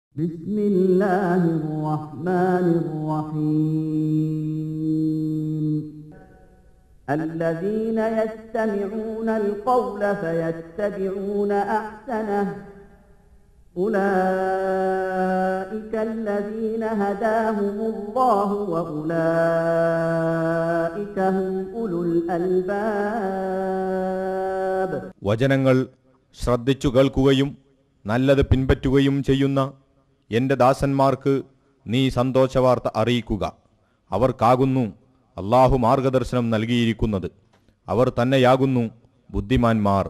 بسم الله الرحمن الرحيم الذين يستمعون القول فيتبعون احسنه اولئك الذين هداهم الله واولئك هم اولو الالباب വചനങ്ങൾ ശ്രദ്ധിച്ചു കേൾക്കുകയും നല്ലത് പിൻപറ്റുകയും ചെയ്യുന്ന എൻ്റെ ദാസന്മാർക്ക് നീ സന്തോഷവാർത്ത അറിയിക്കുക അവർക്കാകുന്നു അള്ളാഹു മാർഗദർശനം നൽകിയിരിക്കുന്നത് അവർ തന്നെയാകുന്നു ബുദ്ധിമാന്മാർ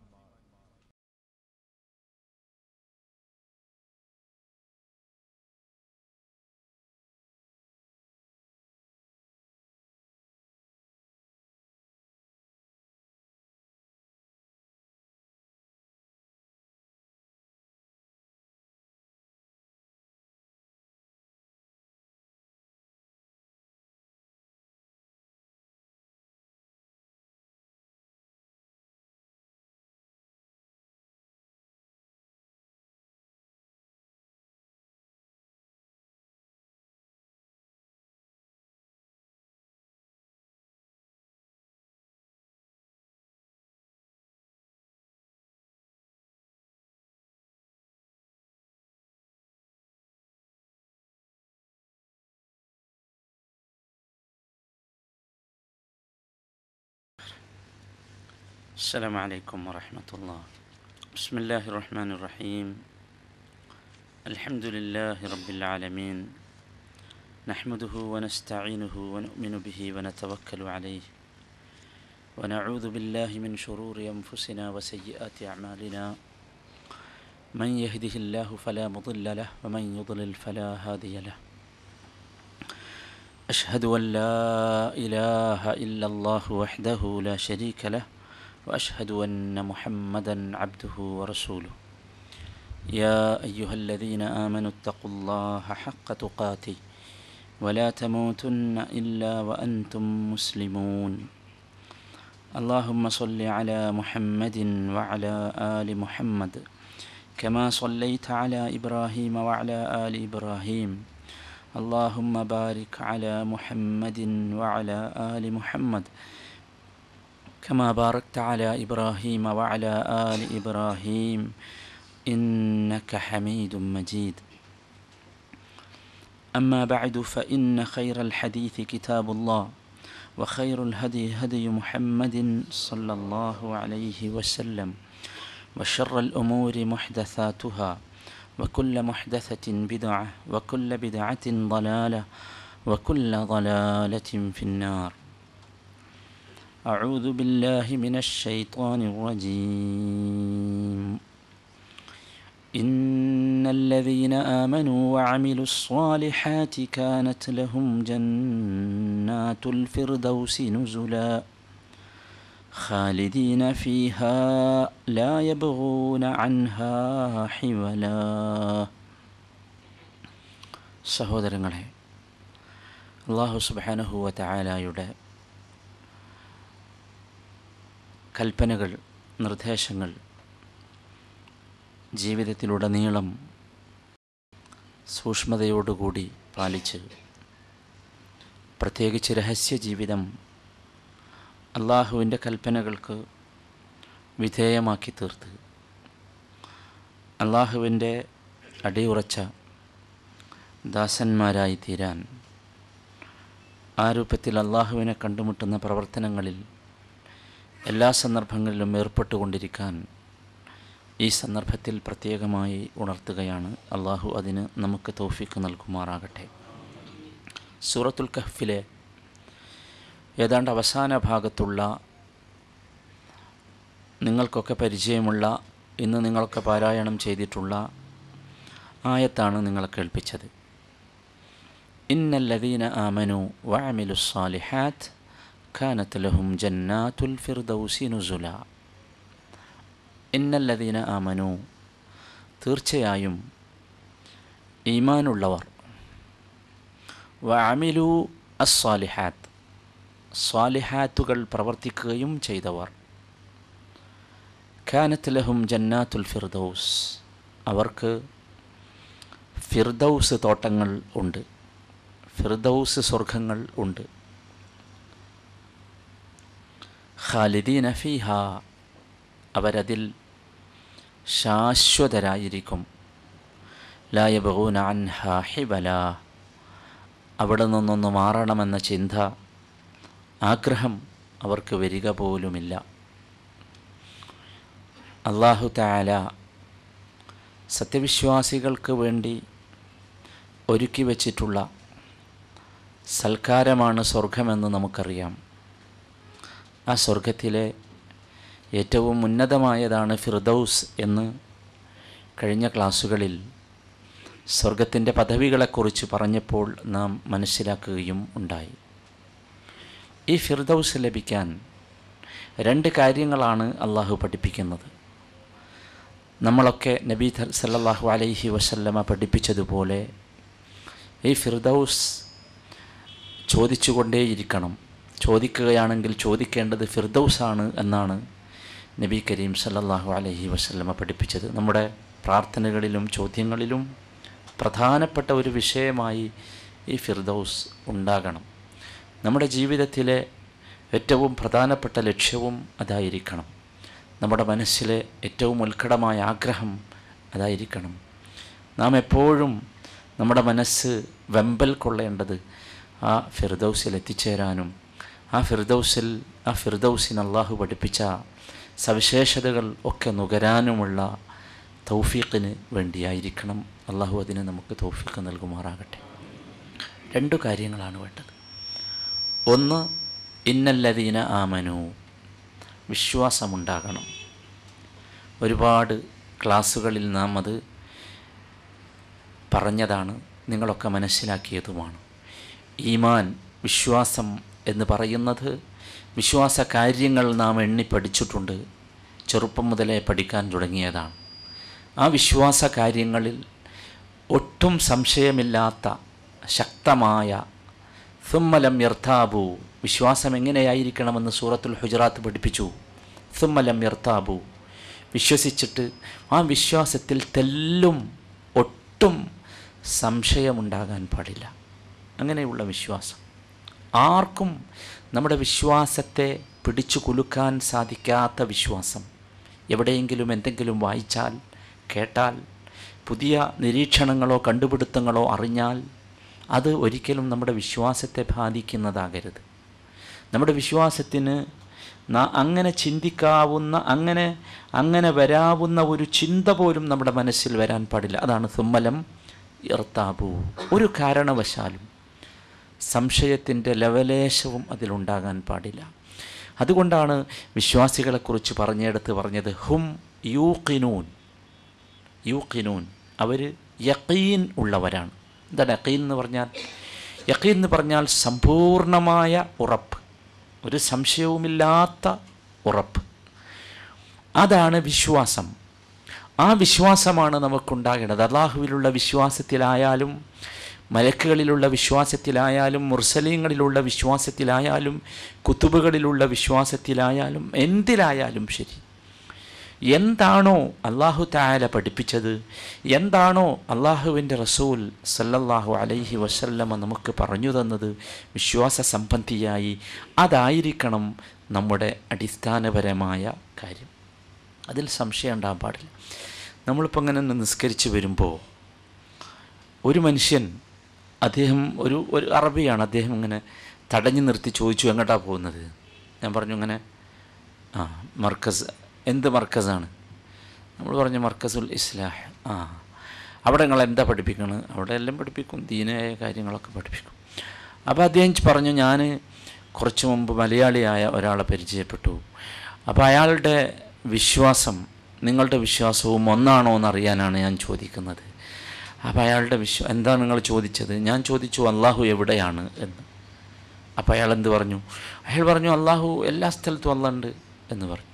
السلام عليكم ورحمة الله بسم الله الرحمن الرحيم الحمد لله رب العالمين نحمده ونستعينه ونؤمن به ونتوكل عليه ونعوذ بالله من شرور أنفسنا وسيئات أعمالنا من يهده الله فلا مضل له ومن يضلل فلا هادي له أشهد أن لا إله إلا الله وحده لا شريك له واشهد ان محمدا عبده ورسوله يا ايها الذين امنوا اتقوا الله حق تقاته ولا تموتن الا وانتم مسلمون اللهم صل على محمد وعلى ال محمد كما صليت على ابراهيم وعلى ال ابراهيم اللهم بارك على محمد وعلى ال محمد كما باركت على ابراهيم وعلى ال ابراهيم انك حميد مجيد اما بعد فان خير الحديث كتاب الله وخير الهدي هدي محمد صلى الله عليه وسلم وشر الامور محدثاتها وكل محدثه بدعه وكل بدعه ضلاله وكل ضلاله في النار أعوذ بالله من الشيطان الرجيم إن الذين آمنوا وعملوا الصالحات كانت لهم جنات الفردوس نزلا خالدين فيها لا يبغون عنها حولا സഹോദരങ്ങളെ അള്ളാഹു സുബാനഹുവ തആലായുടെ കൽപ്പനകൾ നിർദ്ദേശങ്ങൾ ജീവിതത്തിലുടനീളം സൂക്ഷ്മതയോടുകൂടി പാലിച്ച് പ്രത്യേകിച്ച് രഹസ്യ ജീവിതം അള്ളാഹുവിൻ്റെ കൽപ്പനകൾക്ക് വിധേയമാക്കി തീർത്ത് അള്ളാഹുവിൻ്റെ അടിയുറച്ച ദാസന്മാരായി തീരാൻ ആ രൂപത്തിൽ അള്ളാഹുവിനെ കണ്ടുമുട്ടുന്ന പ്രവർത്തനങ്ങളിൽ എല്ലാ സന്ദർഭങ്ങളിലും ഏർപ്പെട്ടുകൊണ്ടിരിക്കാൻ ഈ സന്ദർഭത്തിൽ പ്രത്യേകമായി ഉണർത്തുകയാണ് അള്ളാഹു അതിന് നമുക്ക് തൗഫീക്ക് നൽകുമാറാകട്ടെ സൂറത്തുൽ കഹ്ഫിലെ ഏതാണ്ട് അവസാന ഭാഗത്തുള്ള നിങ്ങൾക്കൊക്കെ പരിചയമുള്ള ഇന്ന് നിങ്ങളൊക്കെ പാരായണം ചെയ്തിട്ടുള്ള ആയത്താണ് നിങ്ങളെ കേൾപ്പിച്ചത് ഇന്നല്ലദീന ആമനു വഅമിലുസ്സാലിഹാത്ത് كانت لهم جنات الفردوس نزلا ഇന്നല്ലദീന ആമനു തീർച്ചയായും ഈമാനുള്ളവർ വഅമിലു അസ്സാലിഹാത്ത് സ്വാലിഹാത്തുകൾ പ്രവർത്തിക്കുകയും ചെയ്തവർ കാനത്ത് ലഹും ജന്നാത്തുൽ ഫിർദൗസ് അവർക്ക് ഫിർദൗസ് തോട്ടങ്ങൾ ഉണ്ട് ഫിർദൗസ് സ്വർഗങ്ങൾ ഉണ്ട് ഖാലിദീന ഫീഹ അവരതിൽ ശാശ്വതരായിരിക്കും ലായബൂന അൻഹ ഹിബല അവിടെ നിന്നൊന്ന് മാറണമെന്ന ചിന്ത ആഗ്രഹം അവർക്ക് വരിക പോലുമില്ല അള്ളാഹു താല സത്യവിശ്വാസികൾക്ക് വേണ്ടി ഒരുക്കി വച്ചിട്ടുള്ള സൽക്കാരമാണ് സ്വർഗമെന്ന് നമുക്കറിയാം ആ സ്വർഗത്തിലെ ഏറ്റവും ഉന്നതമായതാണ് ഫിർദൗസ് എന്ന് കഴിഞ്ഞ ക്ലാസ്സുകളിൽ സ്വർഗത്തിൻ്റെ പദവികളെക്കുറിച്ച് പറഞ്ഞപ്പോൾ നാം മനസ്സിലാക്കുകയും ഉണ്ടായി ഈ ഫിർദൗസ് ലഭിക്കാൻ രണ്ട് കാര്യങ്ങളാണ് അള്ളാഹു പഠിപ്പിക്കുന്നത് നമ്മളൊക്കെ നബി സല്ലല്ലാഹു അലൈഹി വസല്ലമ പഠിപ്പിച്ചതുപോലെ ഈ ഫിർദൗസ് ചോദിച്ചുകൊണ്ടേയിരിക്കണം ചോദിക്കുകയാണെങ്കിൽ ചോദിക്കേണ്ടത് ഫിർദൗസാണ് എന്നാണ് നബി കരീം സല്ലല്ലാഹു അലൈഹി വസല്ലമ പഠിപ്പിച്ചത് നമ്മുടെ പ്രാർത്ഥനകളിലും ചോദ്യങ്ങളിലും പ്രധാനപ്പെട്ട ഒരു വിഷയമായി ഈ ഫിർദൗസ് ഉണ്ടാകണം നമ്മുടെ ജീവിതത്തിലെ ഏറ്റവും പ്രധാനപ്പെട്ട ലക്ഷ്യവും അതായിരിക്കണം നമ്മുടെ മനസ്സിലെ ഏറ്റവും ഉത്കടമായ ആഗ്രഹം അതായിരിക്കണം നാം എപ്പോഴും നമ്മുടെ മനസ്സ് വെമ്പൽ കൊള്ളേണ്ടത് ആ ഫിർദൗസിൽ എത്തിച്ചേരാനും ആ ഫിർദൗസിൽ ആ ഫിർദൗസിന് അള്ളാഹു പഠിപ്പിച്ച സവിശേഷതകൾ ഒക്കെ നുകരാനുമുള്ള തൗഫീഖിന് വേണ്ടിയായിരിക്കണം അള്ളാഹു അതിന് നമുക്ക് തൗഫീഖ് നൽകുമാറാകട്ടെ രണ്ടു കാര്യങ്ങളാണ് വേണ്ടത് ഒന്ന് ഇന്നല്ലതീന ആമനു വിശ്വാസമുണ്ടാകണം ഒരുപാട് ക്ലാസ്സുകളിൽ നാം അത് പറഞ്ഞതാണ് നിങ്ങളൊക്കെ മനസ്സിലാക്കിയതുമാണ് ഈമാൻ വിശ്വാസം എന്ന് പറയുന്നത് വിശ്വാസ കാര്യങ്ങൾ നാം എണ്ണി പഠിച്ചിട്ടുണ്ട് ചെറുപ്പം മുതലേ പഠിക്കാൻ തുടങ്ങിയതാണ് ആ വിശ്വാസ കാര്യങ്ങളിൽ ഒട്ടും സംശയമില്ലാത്ത ശക്തമായ സുമ്മലം യർത്താബു വിശ്വാസം എങ്ങനെയായിരിക്കണമെന്ന് സൂറത്തുൽ ഹുജറാത്ത് പഠിപ്പിച്ചു സുമ്മലം യർത്താബു വിശ്വസിച്ചിട്ട് ആ വിശ്വാസത്തിൽ തെല്ലും ഒട്ടും സംശയമുണ്ടാകാൻ പാടില്ല അങ്ങനെയുള്ള വിശ്വാസം ആർക്കും നമ്മുടെ വിശ്വാസത്തെ പിടിച്ചു കുലുക്കാൻ സാധിക്കാത്ത വിശ്വാസം എവിടെയെങ്കിലും എന്തെങ്കിലും വായിച്ചാൽ കേട്ടാൽ പുതിയ നിരീക്ഷണങ്ങളോ കണ്ടുപിടുത്തങ്ങളോ അറിഞ്ഞാൽ അത് ഒരിക്കലും നമ്മുടെ വിശ്വാസത്തെ ബാധിക്കുന്നതാകരുത് നമ്മുടെ വിശ്വാസത്തിന് ന- അങ്ങനെ ചിന്തിക്കാവുന്ന അങ്ങനെ അങ്ങനെ വരാവുന്ന ഒരു ചിന്ത പോലും നമ്മുടെ മനസ്സിൽ വരാൻ പാടില്ല അതാണ് സുമ്മലം ഇർത്താബു ഒരു കാരണവശാലും സംശയത്തിൻ്റെ ലവലേശവും അതിലുണ്ടാകാൻ പാടില്ല അതുകൊണ്ടാണ് വിശ്വാസികളെക്കുറിച്ച് പറഞ്ഞെടുത്ത് പറഞ്ഞത് ഹും യൂക്കിനൂൻ യൂക്കിനൂൻ അവർ യക്കീൻ ഉള്ളവരാണ് എന്താണ് യക്കീൻ എന്ന് പറഞ്ഞാൽ യക്കീൻ എന്ന് പറഞ്ഞാൽ സമ്പൂർണമായ ഉറപ്പ് ഒരു സംശയവുമില്ലാത്ത ഉറപ്പ് അതാണ് വിശ്വാസം ആ വിശ്വാസമാണ് നമുക്കുണ്ടാകേണ്ടത് അള്ളാഹുവിലുള്ള വിശ്വാസത്തിലായാലും മലക്കുകളിലുള്ള വിശ്വാസത്തിലായാലും മുർസലീങ്ങളിലുള്ള വിശ്വാസത്തിലായാലും കുത്തുബുകളിലുള്ള വിശ്വാസത്തിലായാലും എന്തിലായാലും ശരി എന്താണോ അള്ളാഹു തായാല പഠിപ്പിച്ചത് എന്താണോ അള്ളാഹുവിൻ്റെ റസൂൽ സല്ലല്ലാഹു അലൈഹി വസല്ലമ നമുക്ക് പറഞ്ഞു തന്നത് വിശ്വാസ സംബന്ധിയായി അതായിരിക്കണം നമ്മുടെ അടിസ്ഥാനപരമായ കാര്യം അതിൽ സംശയം ഉണ്ടാകാൻ പാടില്ല നമ്മളിപ്പോൾ അങ്ങനെ ഒന്ന് നിസ്കരിച്ച് വരുമ്പോൾ ഒരു മനുഷ്യൻ അദ്ദേഹം ഒരു ഒരു അറബിയാണ് അദ്ദേഹം ഇങ്ങനെ തടഞ്ഞു നിർത്തി ചോദിച്ചു എങ്ങോട്ടാണ് പോകുന്നത് ഞാൻ പറഞ്ഞു ഇങ്ങനെ ആ മർക്കസ് എന്ത് മർക്കസാണ് നമ്മൾ പറഞ്ഞു മർക്കസുൽ ഇസ്ലാഹ് ആ അവിടെ നിങ്ങൾ എന്താ പഠിപ്പിക്കണത് അവിടെ എല്ലാം പഠിപ്പിക്കും ദീനായ കാര്യങ്ങളൊക്കെ പഠിപ്പിക്കും അപ്പോൾ അദ്ദേഹം പറഞ്ഞു ഞാൻ കുറച്ച് മുമ്പ് മലയാളിയായ ഒരാളെ പരിചയപ്പെട്ടു അപ്പോൾ അയാളുടെ വിശ്വാസം നിങ്ങളുടെ വിശ്വാസവും ഒന്നാണോ എന്നറിയാനാണ് ഞാൻ ചോദിക്കുന്നത് അപ്പോൾ അയാളുടെ വിശ്വ എന്താ നിങ്ങൾ ചോദിച്ചത് ഞാൻ ചോദിച്ചു അള്ളാഹു എവിടെയാണ് എന്ന് അപ്പോൾ അയാൾ എന്ത് പറഞ്ഞു അയാൾ പറഞ്ഞു അള്ളാഹു എല്ലാ സ്ഥലത്തും അല്ല ഉണ്ട് എന്ന് പറഞ്ഞു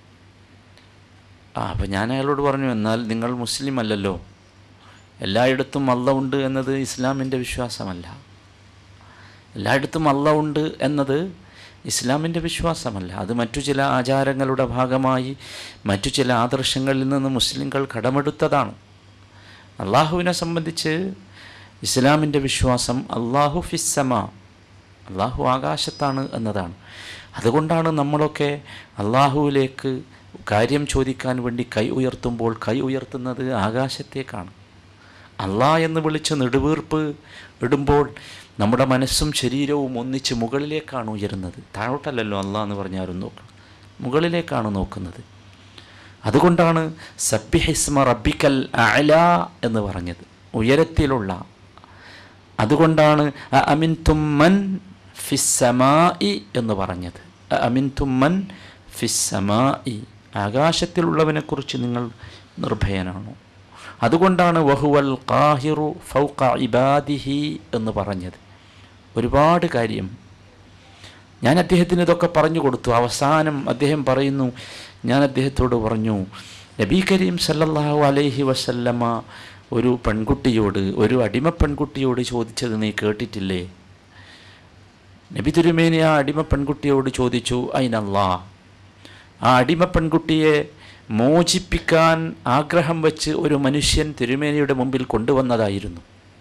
ആ അപ്പോൾ ഞാൻ അയാളോട് പറഞ്ഞു എന്നാൽ നിങ്ങൾ മുസ്ലിം അല്ലല്ലോ എല്ലായിടത്തും അല്ല ഉണ്ട് എന്നത് ഇസ്ലാമിൻ്റെ വിശ്വാസമല്ല എല്ലായിടത്തും അല്ല ഉണ്ട് എന്നത് ഇസ്ലാമിൻ്റെ വിശ്വാസമല്ല അത് മറ്റു ചില ആചാരങ്ങളുടെ ഭാഗമായി മറ്റു ചില ആദർശങ്ങളിൽ നിന്ന് മുസ്ലിങ്ങൾ കടമെടുത്തതാണ് അള്ളാഹുവിനെ സംബന്ധിച്ച് ഇസ്ലാമിൻ്റെ വിശ്വാസം അള്ളാഹു ഫിസ്സമ അള്ളാഹു ആകാശത്താണ് എന്നതാണ് അതുകൊണ്ടാണ് നമ്മളൊക്കെ അള്ളാഹുവിലേക്ക് കാര്യം ചോദിക്കാൻ വേണ്ടി കൈ ഉയർത്തുമ്പോൾ കൈ ഉയർത്തുന്നത് ആകാശത്തേക്കാണ് അള്ളാ എന്ന് വിളിച്ച് നെടുവീർപ്പ് ഇടുമ്പോൾ നമ്മുടെ മനസ്സും ശരീരവും ഒന്നിച്ച് മുകളിലേക്കാണ് ഉയരുന്നത് താഴോട്ടല്ലല്ലോ അള്ളാ എന്ന് പറഞ്ഞാലും നോക്കണം മുകളിലേക്കാണ് നോക്കുന്നത് അതുകൊണ്ടാണ് സബ്ബിഹിസ്മ റബ്ബിക്കൽ അല എന്ന് പറഞ്ഞത് ഉയരത്തിലുള്ള അതുകൊണ്ടാണ് അമിൻ തുമ്മൻ ഫിസ്സമായി എന്ന് പറഞ്ഞത് അമിൻ തുമ്മൻ ഫിസ്സമായി ആകാശത്തിലുള്ളവനെക്കുറിച്ച് നിങ്ങൾ നിർഭയനാണോ അതുകൊണ്ടാണ് വഹുവൽ ഖാഹിറു ഫൗഖ ഇബാദിഹി എന്ന് പറഞ്ഞത് ഒരുപാട് കാര്യം ഞാൻ അദ്ദേഹത്തിന് ഇതൊക്കെ പറഞ്ഞു കൊടുത്തു അവസാനം അദ്ദേഹം പറയുന്നു ഞാൻ അദ്ദേഹത്തോട് പറഞ്ഞു നബി കരീം സല്ലല്ലാഹു അലൈഹി വസല്ലമ ഒരു പെൺകുട്ടിയോട് ഒരു അടിമ പെൺകുട്ടിയോട് ചോദിച്ചത് നീ കേട്ടിട്ടില്ലേ നബി തിരുമേനി ആ അടിമ പെൺകുട്ടിയോട് ചോദിച്ചു അയിനല്ലാ ആ അടിമ പെൺകുട്ടിയെ മോചിപ്പിക്കാൻ ആഗ്രഹം വെച്ച് ഒരു മനുഷ്യൻ തിരുമേനിയുടെ മുമ്പിൽ കൊണ്ടുവന്നതായിരുന്നു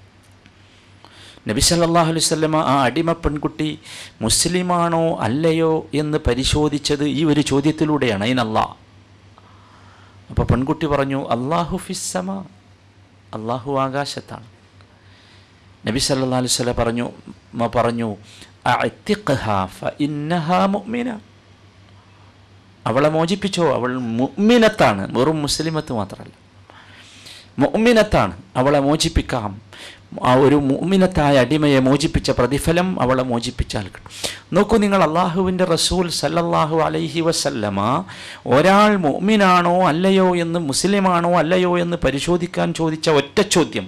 നബി സല്ലല്ലാഹു അലൈഹി വസല്ലമ ആ അടിമ പെൺകുട്ടി മുസ്ലിമാണോ അല്ലയോ എന്ന് പരിശോധിച്ചത് ഈ ഒരു ചോദ്യത്തിലൂടെയാണ് അതിനല്ല അപ്പോൾ പെൺകുട്ടി പറഞ്ഞു അള്ളാഹു ഫിസ്സമ അള്ളാഹു ആകാശത്താണ് നബി സല്ലല്ലാഹു അലൈഹി വസല്ലം പറഞ്ഞു മ പറഞ്ഞു അഅ്തിഖ്ഹാ ഫഇന്നഹാ മുഅ്മിന അവളെ മോചിപ്പിച്ചോ അവൾ മുഅ്മിനത്താണ് വെറും മുസ്ലിമത്ത് മാത്രമല്ല മുഅ്മിനത്താണ് അവളെ മോചിപ്പിക്കാം ആ ഒരു മുഅ്മിനത്തായ അടിമയെ മോചിപ്പിച്ച പ്രതിഫലം അവളെ മോചിപ്പിച്ചാൽ കിട്ടും നോക്കൂ നിങ്ങൾ അള്ളാഹുവിൻ്റെ റസൂൽ സല്ലല്ലാഹു അലൈഹി വസല്ലമ ഒരാൾ മുഅ്മിനാണോ അല്ലയോ എന്ന് മുസ്ലിമാണോ അല്ലയോ എന്ന് പരിശോധിക്കാൻ ചോദിച്ച ഒറ്റ ചോദ്യം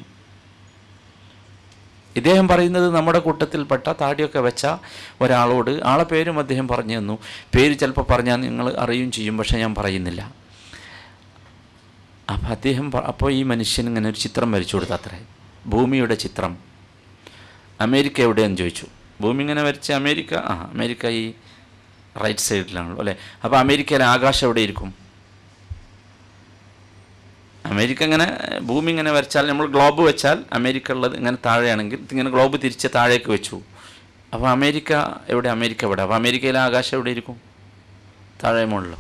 ഇദ്ദേഹം പറയുന്നത് നമ്മുടെ കൂട്ടത്തിൽപ്പെട്ട താടിയൊക്കെ വെച്ച ഒരാളോട് ആളെ പേരും അദ്ദേഹം പറഞ്ഞു തന്നു പേര് ചിലപ്പോൾ പറഞ്ഞാൽ നിങ്ങൾ അറിയും ചെയ്യും പക്ഷേ ഞാൻ പറയുന്നില്ല അപ്പം അദ്ദേഹം പ- അപ്പോൾ ഈ മനുഷ്യൻ ഇങ്ങനെ ഒരു ചിത്രം വരച്ചു കൊടുത്ത അത്രേ ഭൂമിയുടെ ചിത്രം അമേരിക്ക എവിടെയെന്ന് ചോദിച്ചു ഭൂമി ഇങ്ങനെ വരച്ച് അമേരിക്ക ആ അമേരിക്ക ഈ റൈറ്റ് സൈഡിലാണല്ലോ അല്ലേ അപ്പോൾ അമേരിക്കയിലെ ആകാശം എവിടെ ഇരിക്കും അമേരിക്ക ഇങ്ങനെ ഭൂമി ഇങ്ങനെ വരച്ചാൽ നമ്മൾ ഗ്ലോബ് വെച്ചാൽ അമേരിക്ക ഉള്ളത് ഇങ്ങനെ താഴെയാണെങ്കിൽ ഇങ്ങനെ ഗ്ലോബ് തിരിച്ച് താഴേക്ക് വെച്ചു അപ്പോൾ അമേരിക്ക എവിടെ അമേരിക്ക എവിടെ അപ്പോൾ അമേരിക്കയിലെ ആകാശം എവിടെ ഇരിക്കും താഴെ മുകളിലോ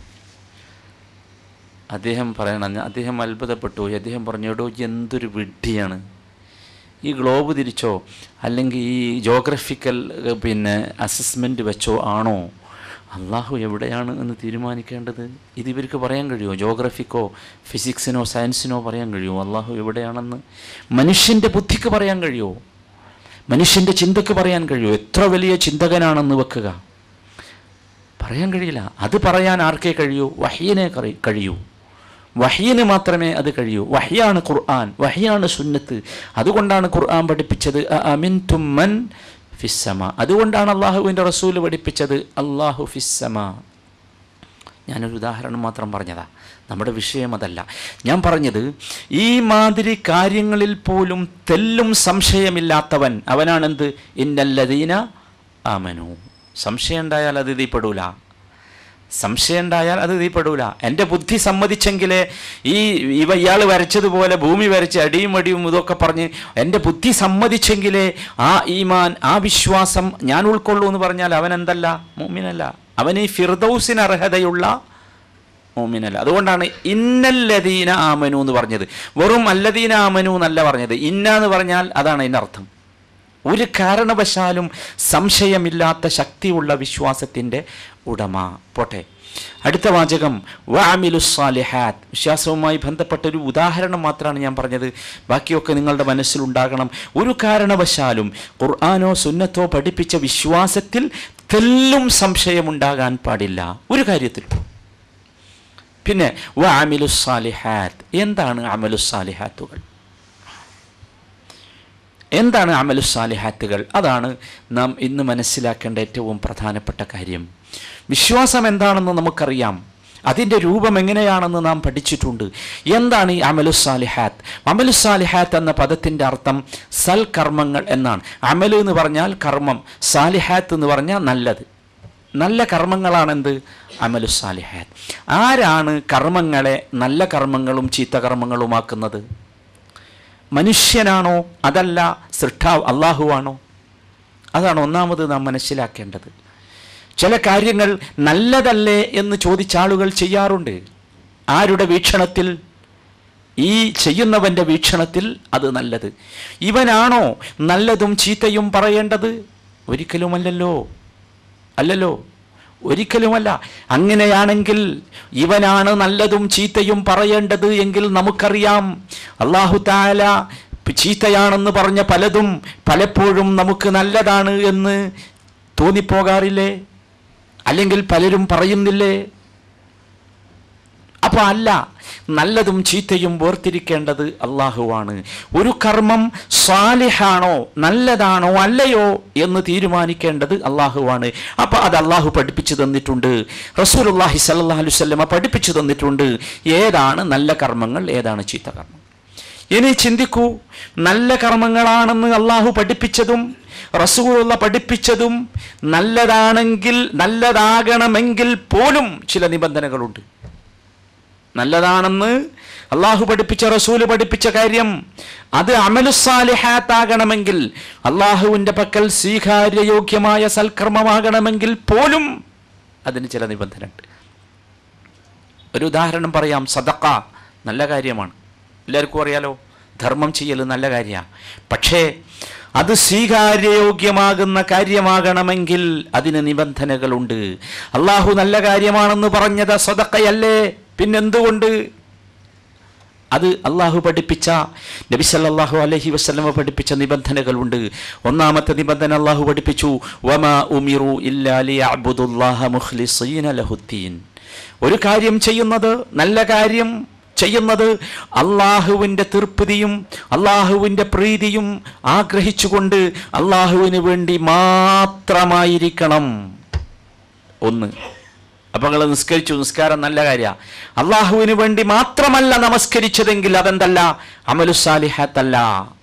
അദ്ദേഹം പറയണം ഞാൻ- അദ്ദേഹം അത്ഭുതപ്പെട്ടു പോയി അദ്ദേഹം പറഞ്ഞു എടോ എന്തൊരു വിഡ്ഢിയാണ് ഈ ഗ്ലോബ് തിരിച്ചോ അല്ലെങ്കിൽ ഈ ജോഗ്രഫിക്കൽ ഏഹ്, പിന്നെ അസസ്മെൻ്റ് വെച്ചോ ആണോ അള്ളാഹു എവിടെയാണ് എന്ന് തീരുമാനിക്കേണ്ടത് ഇത് ഇവർക്ക് പറയാൻ കഴിയുമോ ജോഗ്രഫിക്കോ ഫിസിക്സിനോ സയൻസിനോ പറയാൻ കഴിയുമോ അള്ളാഹു എവിടെയാണെന്ന് മനുഷ്യൻ്റെ ബുദ്ധിക്ക് പറയാൻ കഴിയുമോ മനുഷ്യൻ്റെ ചിന്തക്ക് പറയാൻ കഴിയുമോ എത്ര വലിയ ചിന്തകനാണെന്ന് വെക്കുക പറയാൻ കഴിയില്ല അത് പറയാൻ ആർക്കേ കഴിയൂ വഹ്യനെ കറി- കഴിയൂ വഹ്യന് മാത്രമേ അത് കഴിയൂ വഹ്യാണ് ഖുർആൻ വഹ്യാണ് സുന്നത്ത് അതുകൊണ്ടാണ് ഖുർആൻ പഠിപ്പിച്ചത് അമിൻ തുമ്മൻ ഫിസ്സമ അതുകൊണ്ടാണ് അള്ളാഹുവിൻ്റെ റസൂൽ പഠിപ്പിച്ചത് അള്ളാഹു ഫിസ്സമ ഞാനൊരു ഉദാഹരണം മാത്രം പറഞ്ഞതാ നമ്മുടെ വിഷയം അതല്ല ഞാൻ പറഞ്ഞത് ഈ മാതിരി കാര്യങ്ങളിൽ പോലും തെല്ലും സംശയമില്ലാത്തവൻ അവനാണെന്ത് ഇന്നല്ലദീന ആമനു സംശയം ഉണ്ടായാൽ അത് ഇതിൽപ്പെടൂല സംശയം ഉണ്ടായാൽ അത് ഇതിൽപ്പെടൂല എൻ്റെ ബുദ്ധി സമ്മതിച്ചെങ്കിലേ ഈ ഇവ ഇയാൾ വരച്ചതുപോലെ ഭൂമി വരച്ച് അടിയും അടിയും ഇതൊക്കെ പറഞ്ഞ് എൻ്റെ ബുദ്ധി സമ്മതിച്ചെങ്കിലേ ആ ഈമാൻ ആ വിശ്വാസം ഞാൻ ഉൾക്കൊള്ളൂ എന്ന് പറഞ്ഞാൽ അവൻ എന്തല്ല മോമിനല്ല അവൻ ഈ ഫിർദൌസിന് അർഹതയുള്ള മോമിനല്ല അതുകൊണ്ടാണ് ഇന്നല്ലദീന ആമനു എന്ന് പറഞ്ഞത് വെറും അല്ലദീന ആമനു എന്നല്ല പറഞ്ഞത് ഇന്ന എന്ന് പറഞ്ഞാൽ അതാണ് അതിൻ്റെ അർത്ഥം ഒരു കാരണവശാലും സംശയമില്ലാത്ത ശക്തിയുള്ള വിശ്വാസത്തിൻ്റെ ഉടമ പോട്ടെ അടുത്ത വാചകം വാമിലുസാലിഹാത്ത് വിശ്വാസവുമായി ബന്ധപ്പെട്ട ഒരു ഉദാഹരണം മാത്രമാണ് ഞാൻ പറഞ്ഞത് ബാക്കിയൊക്കെ നിങ്ങളുടെ മനസ്സിലുണ്ടാകണം ഒരു കാരണവശാലും ഖുർആാനോ സുന്നത്തോ പഠിപ്പിച്ച വിശ്വാസത്തിൽ തെല്ലും സംശയമുണ്ടാകാൻ പാടില്ല ഒരു കാര്യത്തിലും പിന്നെ വാമിലുസാലിഹാത്ത് എന്താണ് അമലുസാലിഹാത്തുകൾ എന്താണ് അമലുസാലിഹാത്തുകൾ അതാണ് നാം ഇന്ന് മനസ്സിലാക്കേണ്ട ഏറ്റവും പ്രധാനപ്പെട്ട കാര്യം വിശ്വാസം എന്താണെന്ന് നമുക്കറിയാം അതിൻ്റെ രൂപം എങ്ങനെയാണെന്ന് നാം പഠിച്ചിട്ടുണ്ട് എന്താണ് ഈ അമലുസാലിഹാത്ത് അമലുസാലിഹാത്ത് എന്ന പദത്തിൻ്റെ അർത്ഥം സൽക്കർമ്മങ്ങൾ എന്നാണ് അമലു എന്ന് പറഞ്ഞാൽ കർമ്മം സാലിഹാത്ത് എന്ന് പറഞ്ഞാൽ നല്ലത് നല്ല കർമ്മങ്ങളാണെന്ത് അമലുസാലിഹാത്ത് ആരാണ് കർമ്മങ്ങളെ നല്ല കർമ്മങ്ങളും ചീത്ത കർമ്മങ്ങളുമാക്കുന്നത് മനുഷ്യനാണോ അതല്ല സൃഷ്ടാവ് അള്ളാഹുവാണോ അതാണ് ഒന്നാമത് നാം മനസ്സിലാക്കേണ്ടത് ചില കാര്യങ്ങൾ നല്ലതല്ലേ എന്ന് ചോദിച്ച ആളുകൾ ചെയ്യാറുണ്ട് ആരുടെ വീക്ഷണത്തിൽ ഈ ചെയ്യുന്നവൻ്റെ വീക്ഷണത്തിൽ അത് നല്ലത് ഇവനാണോ നല്ലതും ചീത്തയും പറയേണ്ടത് ഒരിക്കലുമല്ലല്ലോ അല്ലല്ലോ ഒരിക്കലുമല്ല അങ്ങനെയാണെങ്കിൽ ഇവനാണ് നല്ലതും ചീത്തയും പറയേണ്ടത് എങ്കിൽ നമുക്കറിയാം അള്ളാഹു താല ചീത്തയാണെന്ന് പറഞ്ഞ പലതും പലപ്പോഴും നമുക്ക് നല്ലതാണ് എന്ന് തോന്നിപ്പോകാറില്ലേ അല്ലെങ്കിൽ പലരും പറയുന്നില്ലേ അപ്പൊ അല്ല നല്ലതും ചീത്തയും വേർതിരിക്കേണ്ടത് അള്ളാഹുവാണ് ഒരു കർമ്മം സ്വാലിഹാണോ നല്ലതാണോ അല്ലയോ എന്ന് തീരുമാനിക്കേണ്ടത് അള്ളാഹുവാണ് അപ്പൊ അത് അള്ളാഹു പഠിപ്പിച്ചു തന്നിട്ടുണ്ട് റസൂലുള്ളാഹി സല്ലല്ലാഹു അലൈഹി വസല്ലമ പഠിപ്പിച്ചു തന്നിട്ടുണ്ട് ഏതാണ് നല്ല കർമ്മങ്ങൾ ഏതാണ് ചീത്ത കർമ്മം ഇനി ചിന്തിക്കൂ നല്ല കർമ്മങ്ങളാണെന്ന് അള്ളാഹു പഠിപ്പിച്ചതും റസൂലുള്ള പഠിപ്പിച്ചതും നല്ലതാണെങ്കിൽ നല്ലതാകണമെങ്കിൽ പോലും ചില നിബന്ധനകളുണ്ട് നല്ലതാണെന്ന് അള്ളാഹു പഠിപ്പിച്ച റസൂല് പഠിപ്പിച്ച കാര്യം അത് അമലുസാലിഹാത്താകണമെങ്കിൽ അള്ളാഹുവിൻ്റെ പക്കൽ സ്വീകാര്യയോഗ്യമായ സൽക്കർമ്മമാകണമെങ്കിൽ പോലും അതിന് ചില നിബന്ധന ഉണ്ട് ഒരു ഉദാഹരണം പറയാം സദക്ക നല്ല കാര്യമാണ് എല്ലാവർക്കും അറിയാലോ ധർമ്മം ചെയ്യൽ നല്ല കാര്യമാണ് പക്ഷേ അത് സ്വീകാര്യയോഗ്യമാകുന്ന കാര്യമാകണമെങ്കിൽ അതിന് നിബന്ധനകളുണ്ട് അള്ളാഹു നല്ല കാര്യമാണെന്ന് പറഞ്ഞത് സദക്കയല്ലേ പിന്നെന്തുകൊണ്ട് അത് അള്ളാഹു പഠിപ്പിച്ച നബി സല്ലല്ലാഹു അലൈഹി വസല്ലമ പഠിപ്പിച്ച നിബന്ധനകളുണ്ട് ഒന്നാമത്തെ നിബന്ധന അള്ളാഹു പഠിപ്പിച്ചു വമാ ഉമിറു ഇല്ലാ ലിയഅ്ബുദുല്ലാഹ മുഖ്ലിസീന ലഹുദ്ദീൻ ഒരു കാര്യം ചെയ്യുന്നത് നല്ല കാര്യം ചെയ്യുന്നത് അള്ളാഹുവിൻ്റെ തീർപ്പതിയും അള്ളാഹുവിൻ്റെ പ്രീതിയും ആഗ്രഹിച്ചുകൊണ്ട് അള്ളാഹുവിന് വേണ്ടി മാത്രമായിരിക്കണം ഒന്ന് അപ്പൊ നിങ്ങൾ നിസ്കരിച്ചു നിസ്കാരം നല്ല കാര്യമാണ് അള്ളാഹുവിന് വേണ്ടി മാത്രമല്ല നമസ്കരിച്ചതെങ്കിൽ അതെന്തല്ല അമലുസാലിഹത്തല്ല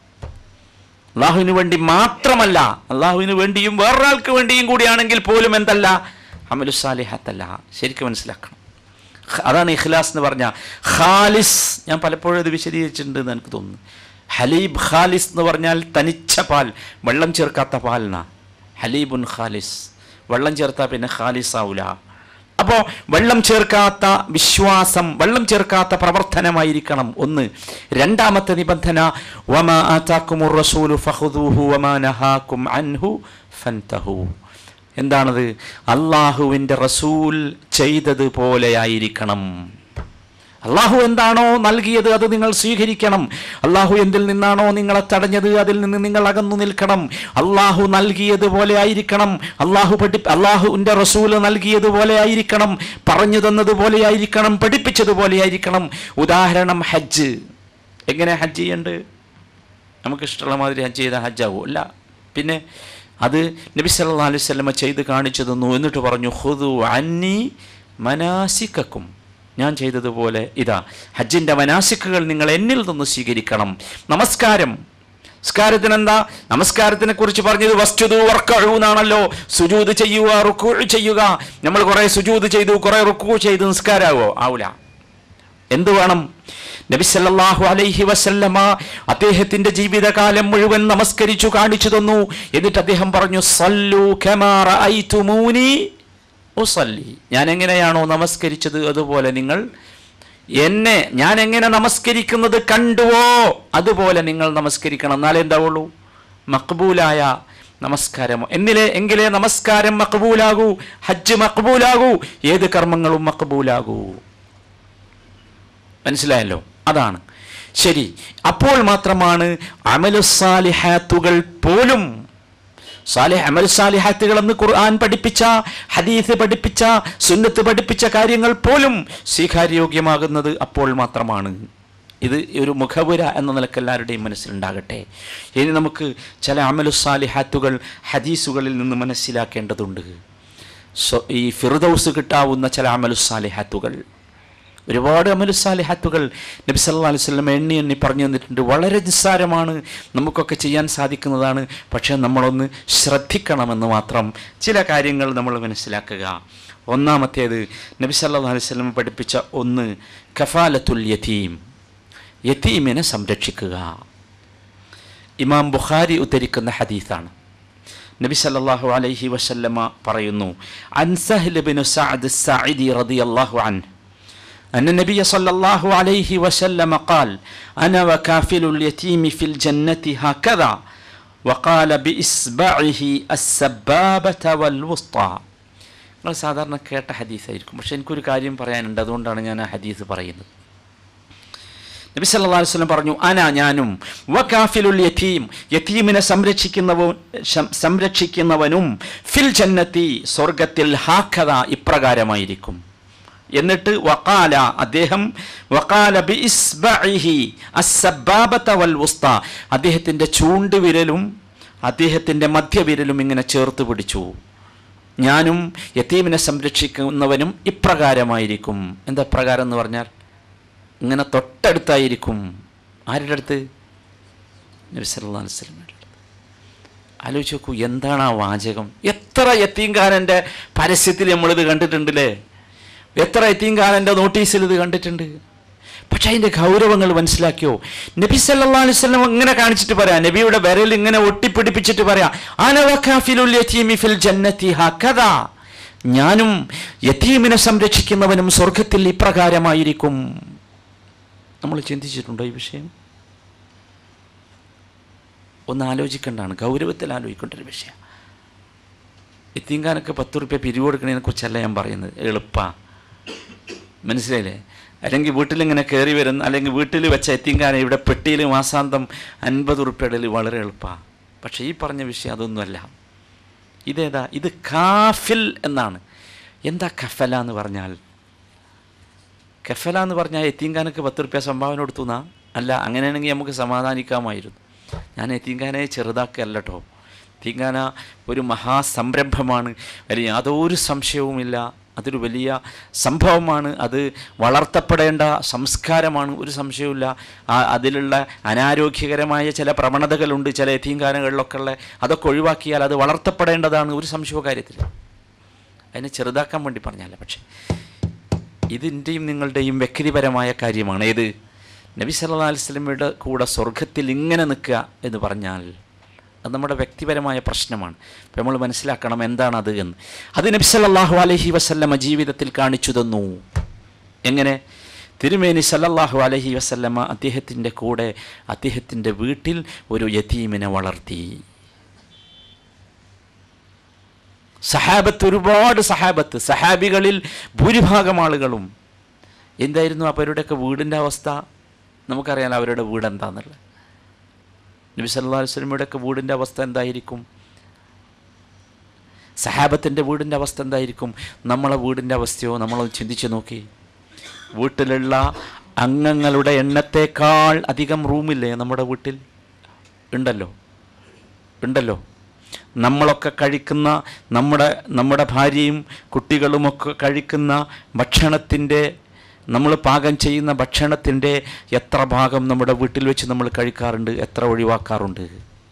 അള്ളാഹുവിന് വേണ്ടി മാത്രമല്ല അള്ളാഹുവിന് വേണ്ടിയും വേറൊരാൾക്ക് വേണ്ടിയും കൂടിയാണെങ്കിൽ പോലും എന്തല്ല അമലുസാലിഹത്തല്ല ശരിക്കും മനസ്സിലാക്കണം ഖ- അതാണ് ഇഖ്ലാസ് എന്ന് പറഞ്ഞ ഖാലിസ് ഞാൻ പലപ്പോഴും ഇത് വിശദീകരിച്ചിട്ടുണ്ട് എന്ന് എനിക്ക് തോന്നുന്നു ഹലീബ് ഖാലിസ് എന്ന് പറഞ്ഞാൽ തനിച്ച പാൽ വെള്ളം ചേർക്കാത്ത പാലിനാ ഹലീബുൻ ഖാലിസ് വെള്ളം ചേർത്താൽ പിന്നെ ഖാലിസ് ആവൂല അപ്പോൾ വെള്ളം ചേർക്കാത്ത വിശ്വാസം വെള്ളം ചേർക്കാത്ത പ്രവർത്തനമായിരിക്കണം ഒന്ന് രണ്ടാമത്തെ നിബന്ധന വമാ ആതാക്കുമുർ റസൂലു ഫഖുദൂഹു വമാ നഹാക്കും അൻഹു ഫൻതഹു എന്താണത് അള്ളാഹുവിൻ്റെ റസൂൽ ചെയ്തതുപോലെയായിരിക്കണം അള്ളാഹു എന്താണോ നൽകിയത് അത് നിങ്ങൾ സ്വീകരിക്കണം അള്ളാഹു എന്തിൽ നിന്നാണോ നിങ്ങളെ തടഞ്ഞത് അതിൽ നിന്ന് നിങ്ങൾ അകന്നു നിൽക്കണം അള്ളാഹു നൽകിയതുപോലെ ആയിരിക്കണം അള്ളാഹു പഠി അള്ളാഹുവിൻ്റെ റസൂല് നൽകിയതുപോലെ ആയിരിക്കണം പറഞ്ഞു തന്നതുപോലെ ആയിരിക്കണം പഠിപ്പിച്ചതുപോലെ ആയിരിക്കണം ഉദാഹരണം ഹജ്ജ് എങ്ങനെ ഹജ്ജ് ചെയ്യണ്ട് നമുക്ക് ഇഷ്ടമുള്ള മാതിരി ഹജ്ജ് ചെയ്താൽ ഹജ്ജാവൂ അല്ല പിന്നെ അത് നബി സല്ലല്ലാഹു അലൈഹി വസല്ലമ ചെയ്ത് കാണിച്ചു തന്നു എന്നിട്ട് പറഞ്ഞു ഹുദു അന്നി മനാസിക്കും ഞാൻ ചെയ്തതുപോലെ ഇതാ ഹജ്ജിൻ്റെ മനാസിക്കുകൾ നിങ്ങൾ എന്നിൽ നിന്ന് സ്വീകരിക്കണം നമസ്കാരം നമസ്കാരത്തിന് എന്താ നമസ്കാരത്തിനെ കുറിച്ച് പറഞ്ഞത് വസ്തുതു വർക്കഴു എന്നാണല്ലോ സുജൂത് ചെയ്യുക റുക്കു ചെയ്യുക നമ്മൾ കുറേ സുജൂത് ചെയ്തു കുറേ റുക്കു ചെയ്ത് നിസ്കാരാവോ ആവൂല എന്ത് വേണം നബി സല്ലല്ലാഹു അലൈഹി വസല്ലമ അദ്ദേഹത്തിന്റെ ജീവിതകാലം മുഴുവൻ നമസ്കരിച്ചു കാണിച്ചു തന്നു എന്നിട്ട് അദ്ദേഹം പറഞ്ഞു സല്ലു കമാ റഅയ്തുമൂനി ഉസല്ലി ഞാൻ എങ്ങനെയാണോ നമസ്കരിച്ചത് അതുപോലെ നിങ്ങൾ എന്നെ ഞാൻ എങ്ങനെ നമസ്കരിക്കുന്നത് കണ്ടുവോ അതുപോലെ നിങ്ങൾ നമസ്കരിക്കണം എന്നാലേ എന്താവുള്ളൂ മക്ബൂലായ നമസ്കാരം എന്നിലെ എങ്കിലേ നമസ്കാരം മക്ബൂലാകൂ ഹജ്ജ് മക്ബൂലാകൂ ഏത് കർമ്മങ്ങളും മക്ബൂലാകൂ മനസ്സിലായല്ലോ അതാണ് ശരി അപ്പോൾ മാത്രമാണ് അമലുസാലിഹാത്തുകൾ പോലും സാലിഹ് അമൽ സാലിഹാത്തുകൾ എന്ന് ഖുർആൻ പഠിപ്പിച്ച ഹദീസ് പഠിപ്പിച്ച സുന്നത്ത് പഠിപ്പിച്ച കാര്യങ്ങൾ പോലും സ്വീകാര്യോഗ്യമാകുന്നത് അപ്പോൾ മാത്രമാണ് ഇത് ഒരു മുഖവുര എന്ന നിലക്ക് എല്ലാവരുടെയും മനസ്സിലുണ്ടാകട്ടെ ഇനി നമുക്ക് ചില അമലുസാലിഹാത്തുകൾ ഹദീസുകളിൽ നിന്ന് മനസ്സിലാക്കേണ്ടതുണ്ട് സോ ഈ ഫിർദൗസ് കിട്ടാവുന്ന ചില അമലുസാലിഹാത്തുകൾ ഒരുപാട് അമലുസാലിഹാത്തുകൾ നബി സല്ലല്ലാഹു അലൈഹി വസല്ലം എണ്ണി എണ്ണി പറഞ്ഞു തന്നിട്ടുണ്ട് വളരെ നിസ്സാരമാണ് നമുക്കൊക്കെ ചെയ്യാൻ സാധിക്കുന്നതാണ് പക്ഷേ നമ്മളൊന്ന് ശ്രദ്ധിക്കണമെന്ന് മാത്രം ചില കാര്യങ്ങൾ നമ്മൾ മനസ്സിലാക്കുക ഒന്നാമത്തേത് നബി സല്ലല്ലാഹു അലൈഹി വസല്ലം പഠിപ്പിച്ച ഒന്ന് കഫാലത്തുൽ യതീം യതീമിനെ സംരക്ഷിക്കുക ഇമാം ബുഖാരി ഉദ്ധരിക്കുന്ന ഹദീസാണ് നബി സല്ലല്ലാഹു അലൈഹി വസല്ലമ പറയുന്നു അൻ സഹ്ൽ ബിൻ സഅദ് സഅദി റളിയല്ലാഹു അൻഹു أن النبي صلى الله عليه وسلم قال أنا وكافل اليتيم في الجنة هكذا وقال بإصبعه السبابة والوسطى നിങ്ങൾ സാധാരണ കേട്ട ഹദീസായിരിക്കും പക്ഷെ എനിക്കൊരു കാര്യം പറയാനുണ്ട് അതുകൊണ്ടാണ് ഞാൻ ആ ഹദീസ് പറയുന്നത് നബി സല്ലല്ലാഹു അലൈഹി വസല്ലം പറഞ്ഞു അന ഞാനും വകാഫിലുൽ യതീം യതീമിനെ സംരക്ഷിക്കുന്നവൻ ശം- സംരക്ഷിക്കുന്നവനും ഫിൽ ജന്നത്തി സ്വർഗത്തിൽ ഹാക്കഥ ഇപ്രകാരമായിരിക്കും എന്നിട്ട് വഖാല അദ്ദേഹം വഖാല ബി ഇസ്ബഇഹി അസ്സബാബത വൽ വുസ്ത അദ്ദേഹത്തിൻ്റെ ചൂണ്ടുവിരലും അദ്ദേഹത്തിൻ്റെ മധ്യവിരലും ഇങ്ങനെ ചേർത്ത് പിടിച്ചു ഞാനും യതീമിനെ സംരക്ഷിക്കുന്നവനും ഇപ്രകാരമായിരിക്കും എന്താ പ്രകാരം എന്ന് പറഞ്ഞാൽ ഇങ്ങനെ തൊട്ടടുത്തായിരിക്കും ആരുടെ അടുത്ത് നബി സല്ലല്ലാഹു അലൈഹി വസല്ലമയുടെ അടുത്ത് ആലോചിച്ച് നോക്കൂ എന്താണ് ആ വാചകം എത്ര യത്തീംഖാനൻ്റെ പരസ്യത്തിൽ നമ്മളിത് കണ്ടിട്ടുണ്ടല്ലേ എത്ര യത്തീംഖാനൻ്റെ നോട്ടീസിൽ ഇത് കണ്ടിട്ടുണ്ട് പക്ഷെ അതിൻ്റെ ഗൗരവങ്ങൾ മനസ്സിലാക്കിയോ നബി സല്ലല്ലാഹു അലൈഹി വസല്ലം ഇങ്ങനെ കാണിച്ചിട്ട് പറയാം നബിയുടെ വിരൽ ഇങ്ങനെ ഒട്ടിപ്പിടിപ്പിച്ചിട്ട് പറയാം അനവക്കാഫിലുൽ യതീമി ഫിൽ ജന്നത്തി ഹകദാ ഞാനും യതീമിനെ സംരക്ഷിക്കുന്നവനും സ്വർഗത്തിൽ ഇപ്രകാരമായിരിക്കും നമ്മൾ ചിന്തിച്ചിട്ടുണ്ടോ ഈ വിഷയം ഒന്ന് ആലോചിക്കേണ്ടതാണ് ഗൗരവത്തിൽ ആലോചിക്കേണ്ട ഒരു വിഷയം എത്തിങ്കാനൊക്കെ പത്ത് റുപ്യ പിരിവ് കൊടുക്കണതിനെ കുറിച്ചല്ല ഞാൻ പറയുന്നത് എളുപ്പാ മനസ്സിലായില്ലേ അല്ലെങ്കിൽ വീട്ടിലിങ്ങനെ കയറി വരുന്ന അല്ലെങ്കിൽ വീട്ടിൽ വെച്ച എത്തിങ്കാന ഇവിടെ പെട്ടിയിൽ മാസാന്തം അൻപത് ഉറുപ്പ്യയിൽ വളരെ എളുപ്പമാണ് പക്ഷേ ഈ പറഞ്ഞ വിഷയം അതൊന്നുമല്ല ഇതേതാ ഇത് കാഫിൽ എന്നാണ് എന്താ കഫല എന്ന് പറഞ്ഞാൽ കഫല എന്ന് പറഞ്ഞാൽ എത്തീങ്കാനക്ക് പത്ത് റുപ്യ സംഭാവന കൊടുത്തു എന്നാ അല്ല അങ്ങനെയാണെങ്കിൽ നമുക്ക് സമാധാനിക്കാമായിരുന്നു ഞാൻ എത്തീങ്കാനെ ചെറുതാക്കല്ല കേട്ടോ എത്തീങ്കാന ഒരു മഹാസംരംഭമാണ് അതിൽ യാതൊരു സംശയവുമില്ല അതൊരു വലിയ സംഭവമാണ് അത് വളർത്തപ്പെടേണ്ട സംസ്കാരമാണ് ഒരു സംശയവുമില്ല ആ അതിലുള്ള അനാരോഗ്യകരമായ ചില പ്രവണതകളുണ്ട് ചില എത്തീങ്കാനകളിലൊക്കെ ഉള്ള അതൊക്കെ ഒഴിവാക്കിയാൽ അത് വളർത്തപ്പെടേണ്ടതാണ് ഒരു സംശയവും കാര്യത്തിൽ അതിനെ ചെറുതാക്കാൻ വേണ്ടി പറഞ്ഞല്ല പക്ഷേ ഇതിൻ്റെയും നിങ്ങളുടെയും വ്യക്തിപരമായ കാര്യമാണ് ഏത് നബി സല്ലാ അലിസ്ലമിയുടെ കൂടെ സ്വർഗത്തിൽ ഇങ്ങനെ നിൽക്കുക എന്ന് പറഞ്ഞാൽ അത് നമ്മുടെ വ്യക്തിപരമായ പ്രശ്നമാണ് അപ്പോൾ നമ്മൾ മനസ്സിലാക്കണം എന്താണ് അത് എന്ന് അത് നബി സല്ലല്ലാഹു അലൈഹി വസല്ലമ ജീവിതത്തിൽ കാണിച്ചു തന്നു എങ്ങനെ തിരുമേനി സല്ലല്ലാഹു അലൈഹി വസല്ലമ അദ്ദേഹത്തിൻ്റെ കൂടെ അദ്ദേഹത്തിൻ്റെ വീട്ടിൽ ഒരു യതീമിനെ വളർത്തി സഹാബത്ത് ഒരുപാട് സഹാബത്ത് സഹാബികളിൽ ഭൂരിഭാഗം ആളുകളും എന്തായിരുന്നു അപ്പോൾ അവരുടെയൊക്കെ വീടിൻ്റെ അവസ്ഥ നമുക്കറിയാലോ അവരുടെ വീട് എന്താണെന്നുള്ളത് നബി സല്ലല്ലാഹു അലൈഹി വസല്ലമയുടെയൊക്കെ വീടിൻ്റെ അവസ്ഥ എന്തായിരിക്കും സഹാബത്തിൻ്റെ വീടിൻ്റെ അവസ്ഥ എന്തായിരിക്കും നമ്മളെ വീടിൻ്റെ അവസ്ഥയോ നമ്മളൊന്ന് ചിന്തിച്ച് നോക്കി വീട്ടിലുള്ള അംഗങ്ങളുടെ എണ്ണത്തേക്കാൾ അധികം റൂമില്ലേ നമ്മുടെ വീട്ടിൽ ഉണ്ടല്ലോ ഉണ്ടല്ലോ നമ്മളൊക്കെ കഴിക്കുന്ന നമ്മുടെ നമ്മുടെ ഭാര്യയും കുട്ടികളുമൊക്കെ കഴിക്കുന്ന ഭക്ഷണത്തിൻ്റെ നമ്മൾ പാകം ചെയ്യുന്ന ഭക്ഷണത്തിൻ്റെ എത്ര ഭാഗം നമ്മുടെ വീട്ടിൽ വെച്ച് നമ്മൾ കഴിക്കാറുണ്ട് എത്ര ഒഴിവാക്കാറുണ്ട്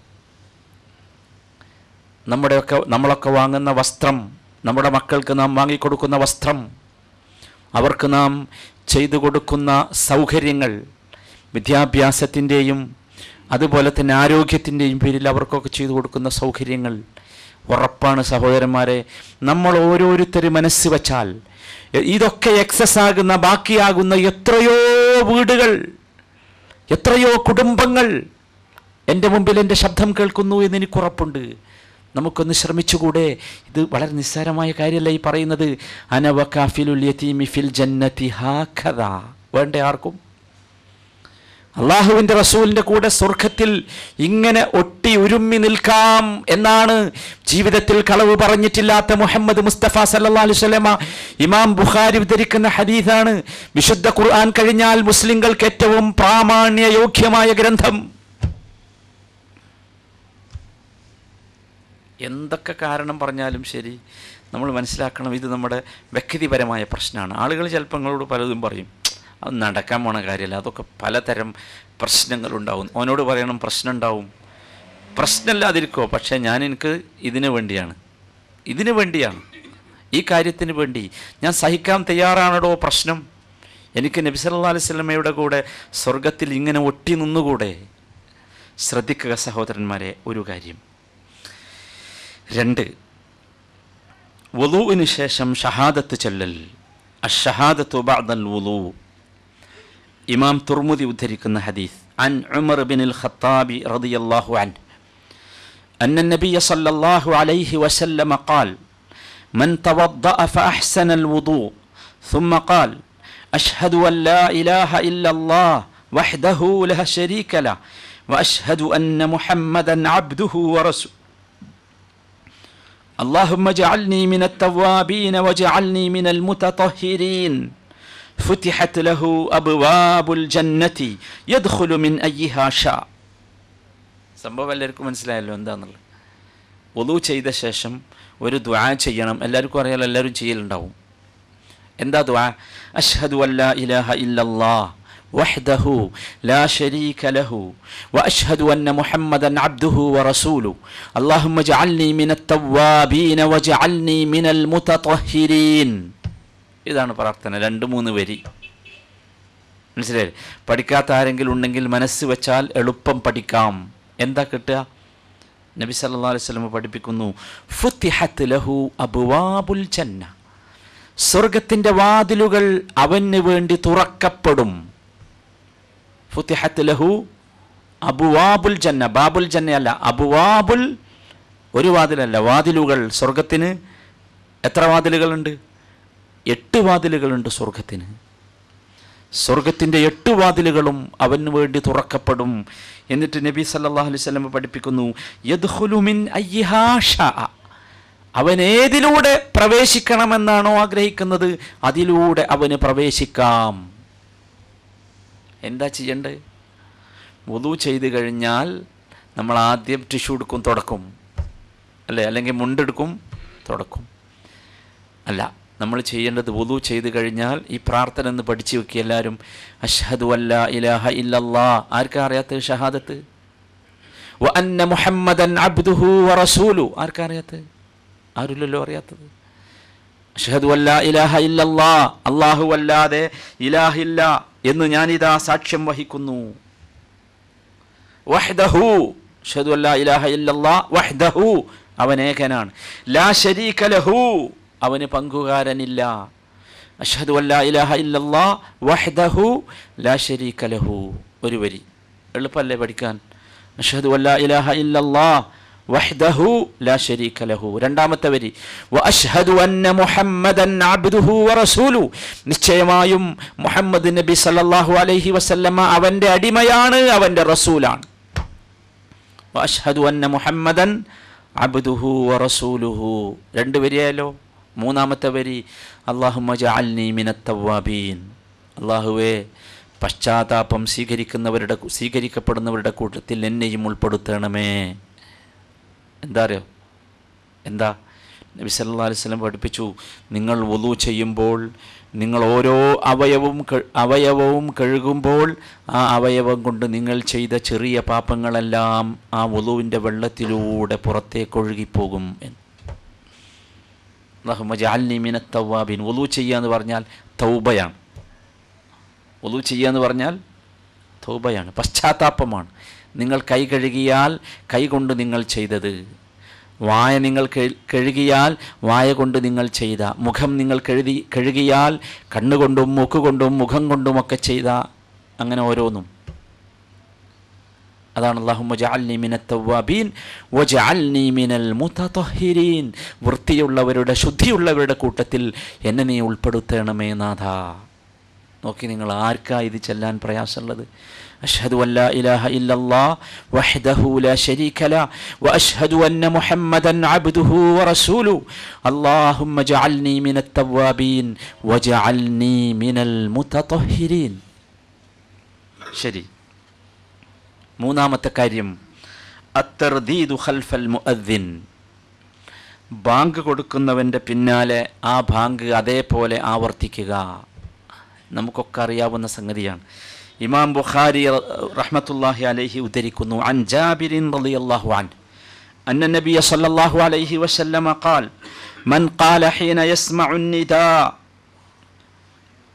നമ്മുടെയൊക്കെ നമ്മളൊക്കെ വാങ്ങുന്ന വസ്ത്രം നമ്മുടെ മക്കൾക്ക് നാം വാങ്ങിക്കൊടുക്കുന്ന വസ്ത്രം അവർക്ക് നാം ചെയ്തു കൊടുക്കുന്ന സൗകര്യങ്ങൾ വിദ്യാഭ്യാസത്തിൻ്റെയും അതുപോലെ തന്നെ ആരോഗ്യത്തിൻ്റെയും പേരിൽ അവർക്കൊക്കെ ചെയ്തു കൊടുക്കുന്ന സൗകര്യങ്ങൾ ഉറപ്പാണ് സഹോദരന്മാരെ നമ്മൾ ഓരോരുത്തരും മനസ്സ് വച്ചാൽ ഇതൊക്കെ എക്സസ് ആകുന്ന ബാക്കിയാകുന്ന എത്രയോ വീടുകൾ എത്രയോ കുടുംബങ്ങൾ എൻ്റെ മുമ്പിൽ എൻ്റെ ശബ്ദം കേൾക്കുന്നു എന്ന് എനിക്ക് ഉറപ്പുണ്ട് നമുക്കൊന്ന് ശ്രമിച്ചുകൂടെ ഇത് വളരെ നിസ്സാരമായ കാര്യമല്ല ഈ പറയുന്നത് അനവക്കാഫിലുൽ യതീമി ഫിൽ ജന്നതി ഹാഖദ വേണ്ടേ ആർക്കും അള്ളാഹുവിൻ്റെ റസൂലിൻ്റെ കൂടെ സ്വർഗത്തിൽ ഇങ്ങനെ ഒട്ടി ഉരുമ്മി നിൽക്കാം എന്നാണ് ജീവിതത്തിൽ കളവ് പറഞ്ഞിട്ടില്ലാത്ത മുഹമ്മദ് മുസ്തഫ സല്ലാ അലുസലമ ഇമാം ബുഖാരി ഉദ്ധരിക്കുന്ന ഹദീസാണ് വിശുദ്ധ ഖുർആൻ കഴിഞ്ഞാൽ മുസ്ലിങ്ങൾക്ക് ഏറ്റവും പ്രാമാണ്യ യോഗ്യമായ ഗ്രന്ഥം എന്തൊക്കെ കാരണം പറഞ്ഞാലും ശരി നമ്മൾ മനസ്സിലാക്കണം ഇത് നമ്മുടെ വ്യക്തിപരമായ പ്രശ്നമാണ് ആളുകൾ ചിലപ്പോൾ നിങ്ങളോട് പലതും പറയും അത് നടക്കാൻ പോണ കാര്യമല്ല അതൊക്കെ പലതരം പ്രശ്നങ്ങളുണ്ടാവും അവനോട് പറയണം പ്രശ്നം ഉണ്ടാവും പ്രശ്നമില്ലാതിരിക്കോ പക്ഷേ ഞാൻ എനിക്ക് ഇതിനു വേണ്ടിയാണ് ഇതിനു വേണ്ടിയാണ് ഈ കാര്യത്തിന് വേണ്ടി ഞാൻ സഹിക്കാൻ തയ്യാറാണടോ പ്രശ്നം എനിക്ക് നബി സല്ലല്ലാഹു അലൈഹി വസല്ലമയുടെ കൂടെ സ്വർഗത്തിൽ ഇങ്ങനെ ഒട്ടി നിന്നുകൂടെ ശ്രദ്ധിക്കുക സഹോദരന്മാരെ ഒരു കാര്യം രണ്ട് വുളുവിന് ശേഷം ഷഹാദത്ത് ചൊല്ലൽ അഷഹാദത്തു ബഅദൽ വുളു ഇമാം തുർമുദി ഉദ്ധരിക്കുന്ന ഹദീസ് عن عمر بن الخطاب رضي الله عنه أن النبي صلى الله عليه وسلم قال من توضأ فأحسن الوضوء ثم قال أشهد أن لا إله إلا الله وحده لا شريك له وأشهد أن محمدا عبده ورسوله اللهم اجعلني من التوابين واجعلني من المتطهرين فتحت له أبواب الجنة يدخل من أيها شاء സംഭവം എല്ലാവർക്കും മനസ്സിലായല്ലോ എന്താന്നുള്ളത് ഒതു ചെയ്ത ശേഷം ഒരു ദ്വാ ചെയ്യണം എല്ലാവർക്കും അറിയാലോ എല്ലാവരും ചെയ്യലുണ്ടാവും എന്താ ദ്വാ അഷ്ഹദു അല്ലാ ഇലാഹ ഇല്ലല്ലാഹ് وحده لا شريك له واشهد ان محمدا عبده ورسوله اللهم اجعلني من التوابين واجعلني من المتطهرين ഇതാണ് പ്രാർത്ഥന രണ്ട് മൂന്ന് വരി മനസ്സിലായില്ലേ പഠിക്കാത്ത ആരെങ്കിലും ഉണ്ടെങ്കിൽ മനസ്സ് വെച്ചാൽ എളുപ്പം പഠിക്കാം എന്താ കിട്ടുക നബി സല്ലല്ലാഹു അലൈഹി വസല്ലം പഠിപ്പിക്കുന്നു ഫുത്തിഹത്ത് ലഹു അബ്വാബുൽ ജന്ന സ്വർഗത്തിൻ്റെ വാതിലുകൾ അവന് വേണ്ടി തുറക്കപ്പെടും ഫുത്തിഹത്ത് ലഹു അബുവാബുൽ ജന്ന ബാബുൽ ജന്നയല്ല അബുവാബുൽ ഒരു വാതിലല്ല വാതിലുകൾ സ്വർഗത്തിന് എത്ര വാതിലുകളുണ്ട് എട്ട് വാതിലുകളുണ്ട് സ്വർഗത്തിന് സ്വർഗത്തിൻ്റെ എട്ട് വാതിലുകളും അവന് വേണ്ടി തുറക്കപ്പെടും എന്നിട്ട് നബി സല്ലല്ലാഹു അലൈഹി വസല്ലം പഠിപ്പിക്കുന്നു യദ്ഖുലു മിൻ അയ്യിഹാ ശാഅ. അവൻ ഏതിലൂടെ പ്രവേശിക്കണമെന്നാണോ ആഗ്രഹിക്കുന്നത് അതിലൂടെ അവന് പ്രവേശിക്കാം എന്താ ചെയ്യേണ്ടത് വുളു ചെയ്ത് കഴിഞ്ഞാൽ നമ്മൾ ആദ്യം ടിഷ്യൂ എടുക്കും തുടക്കും അല്ലേ അല്ലെങ്കിൽ മുണ്ടെടുക്കും തുടക്കും അല്ല നമ്മൾ ചെയ്യേണ്ടത് വുളു ചെയ്ത് കഴിഞ്ഞാൽ ഈ പ്രാർത്ഥന എന്ന് പഠിച്ചു വെക്കി എല്ലാവരും അഷ്ഹദു അല്ല ഇലാഹ ഇല്ലല്ലാ ആർക്കാ അറിയാത്ത ഷഹാദത്ത് വ അന്ന മുഹമ്മദൻ അബ്ദുഹു വ റസൂലു ആർക്കാ അറിയാത്തത് ആരുമില്ലല്ലോ അറിയാത്തത് അഷ്ഹദു അല്ലാ ഇലാഹ ഇല്ലല്ലാ അല്ലാഹു അല്ലാതെ ഇലാഹില്ല എന്ന് ഞാനിതാ സാക്ഷ്യം വഹിക്കുന്നു വഹ്ദഹു അഷ്ഹദു അല്ലാ ഇലാഹ ഇല്ലല്ലാ വഹ്ദഹു അവൻ ഏകനാണ് ലാ ശരീക ലഹു അവന് പങ്കുകാരനില്ല അഷ്ഹദു അല്ലാ ഇലാഹ ഇല്ലല്ലാ വഹ്ദഹു ലാ ശരീക ലഹു ഒരു വരി എളുപ്പമല്ലേ പഠിക്കാൻ അഷ്ഹദു അല്ലാ ഇലാഹ ഇല്ലല്ലാ വഹ്ദഹു ലാ ശരീക ലഹു രണ്ടാമത്തെ വരി വഅഷ്ഹദു അന്ന മുഹമ്മദൻ അബ്ദുഹു വറസൂലു നിശ്ചയമായും മുഹമ്മദ് നബി സല്ലല്ലാഹു അലൈഹി വസല്ലമ അവന്റെ അടിമയാണ് അവന്റെ റസൂലാണ് വഅഷ്ഹദു അന്ന മുഹമ്മദൻ അബ്ദുഹു വറസൂലുഹു രണ്ട് വരിയായല്ലോ മൂന്നാമത്തെ വരി അള്ളാഹുമ്മ ജഅൽനി മിനത്തവാബീൻ അള്ളാഹുവേ പശ്ചാത്താപം സ്വീകരിക്കുന്നവരുടെ സ്വീകരിക്കപ്പെടുന്നവരുടെ കൂട്ടത്തിൽ എന്നെയും ഉൾപ്പെടുത്തണമേ എന്താ അറിയോ എന്താ നബി സല്ലല്ലാഹു അലൈഹി വസല്ലം പഠിപ്പിച്ചു നിങ്ങൾ വുളു ചെയ്യുമ്പോൾ നിങ്ങൾ ഓരോ അവയവവും ക- അവയവവും കഴുകുമ്പോൾ ആ അവയവം കൊണ്ട് നിങ്ങൾ ചെയ്ത ചെറിയ പാപങ്ങളെല്ലാം ആ വുളുവിൻ്റെ വെള്ളത്തിലൂടെ പുറത്തേക്ക് ഒഴുകിപ്പോകും എന്ന് അല്ലാഹുമ്മ ജഅൽനി മിനത്ത് തവ്വാബീൻ വുളു ചെയ്യുക എന്ന് പറഞ്ഞാൽ തൗബയാണ് വുളു ചെയ്യുക എന്ന് പറഞ്ഞാൽ തൗബയാണ് പശ്ചാത്താപമാണ് നിങ്ങൾ കൈ കഴുകിയാൽ കൈ കൊണ്ട് നിങ്ങൾ ചെയ്തത് വായ നിങ്ങൾ കഴു- കഴുകിയാൽ വായ കൊണ്ട് നിങ്ങൾ ചെയ്ത മുഖം നിങ്ങൾ കഴുകി കഴുകിയാൽ കണ്ണുകൊണ്ടും മൂക്കുകൊണ്ടും മുഖം കൊണ്ടുമൊക്കെ ചെയ്ത അങ്ങനെ ഓരോന്നും അതാണ് അള്ളാഹുമ്മ ജഅൽനി മിനത്ത് തവ്വാബീൻ വജഅൽനി മിനൽ മുതതഹിരീൻ വൃത്തിയുള്ളവരുടെ ശുദ്ധിയുള്ളവരുടെ കൂട്ടത്തിൽ എന്നെ നീ ഉൾപ്പെടുത്തണമേ നാഥ നോക്കി നിങ്ങൾ ആർക്കാ ഇത് ചെല്ലാൻ പ്രയാസമുള്ളത് അഷ്ഹദു അല്ലാ ഇലാഹ ഇല്ലല്ലാ വഹ്ദഹു ലാ ശരീക ല വഅഷ്ഹദു അന്ന മുഹമ്മദൻ അബ്ദുഹു വറസൂലു അല്ലാഹുമ്മ ജഅൽനി മിനത്ത് തവ്വാബീൻ വജഅൽനി മിനൽ മുതതഹിരീൻ ശരി മൂന്നാമത്തെ കാര്യം അത്തർദീദു ഖൽഫൽ മുഅദ്ദിൻ ബാങ്ക് കൊടുക്കുന്നവൻ്റെ പിന്നാലെ ആ ബാങ്ക് അതേപോലെ ആവർത്തിക്കുക നമുക്കൊക്കെ അറിയാവുന്ന സംഗതിയാണ് ഇമാം ബുഖാരി റഹ്മത്തുല്ലാഹി അലൈഹി ഉദ്ധരിക്കുന്നു അൻ ജാബിരിൻ റളിയല്ലാഹു അൻ أن النبي صلى الله عليه وسلم قال من قال حين يسمع النداء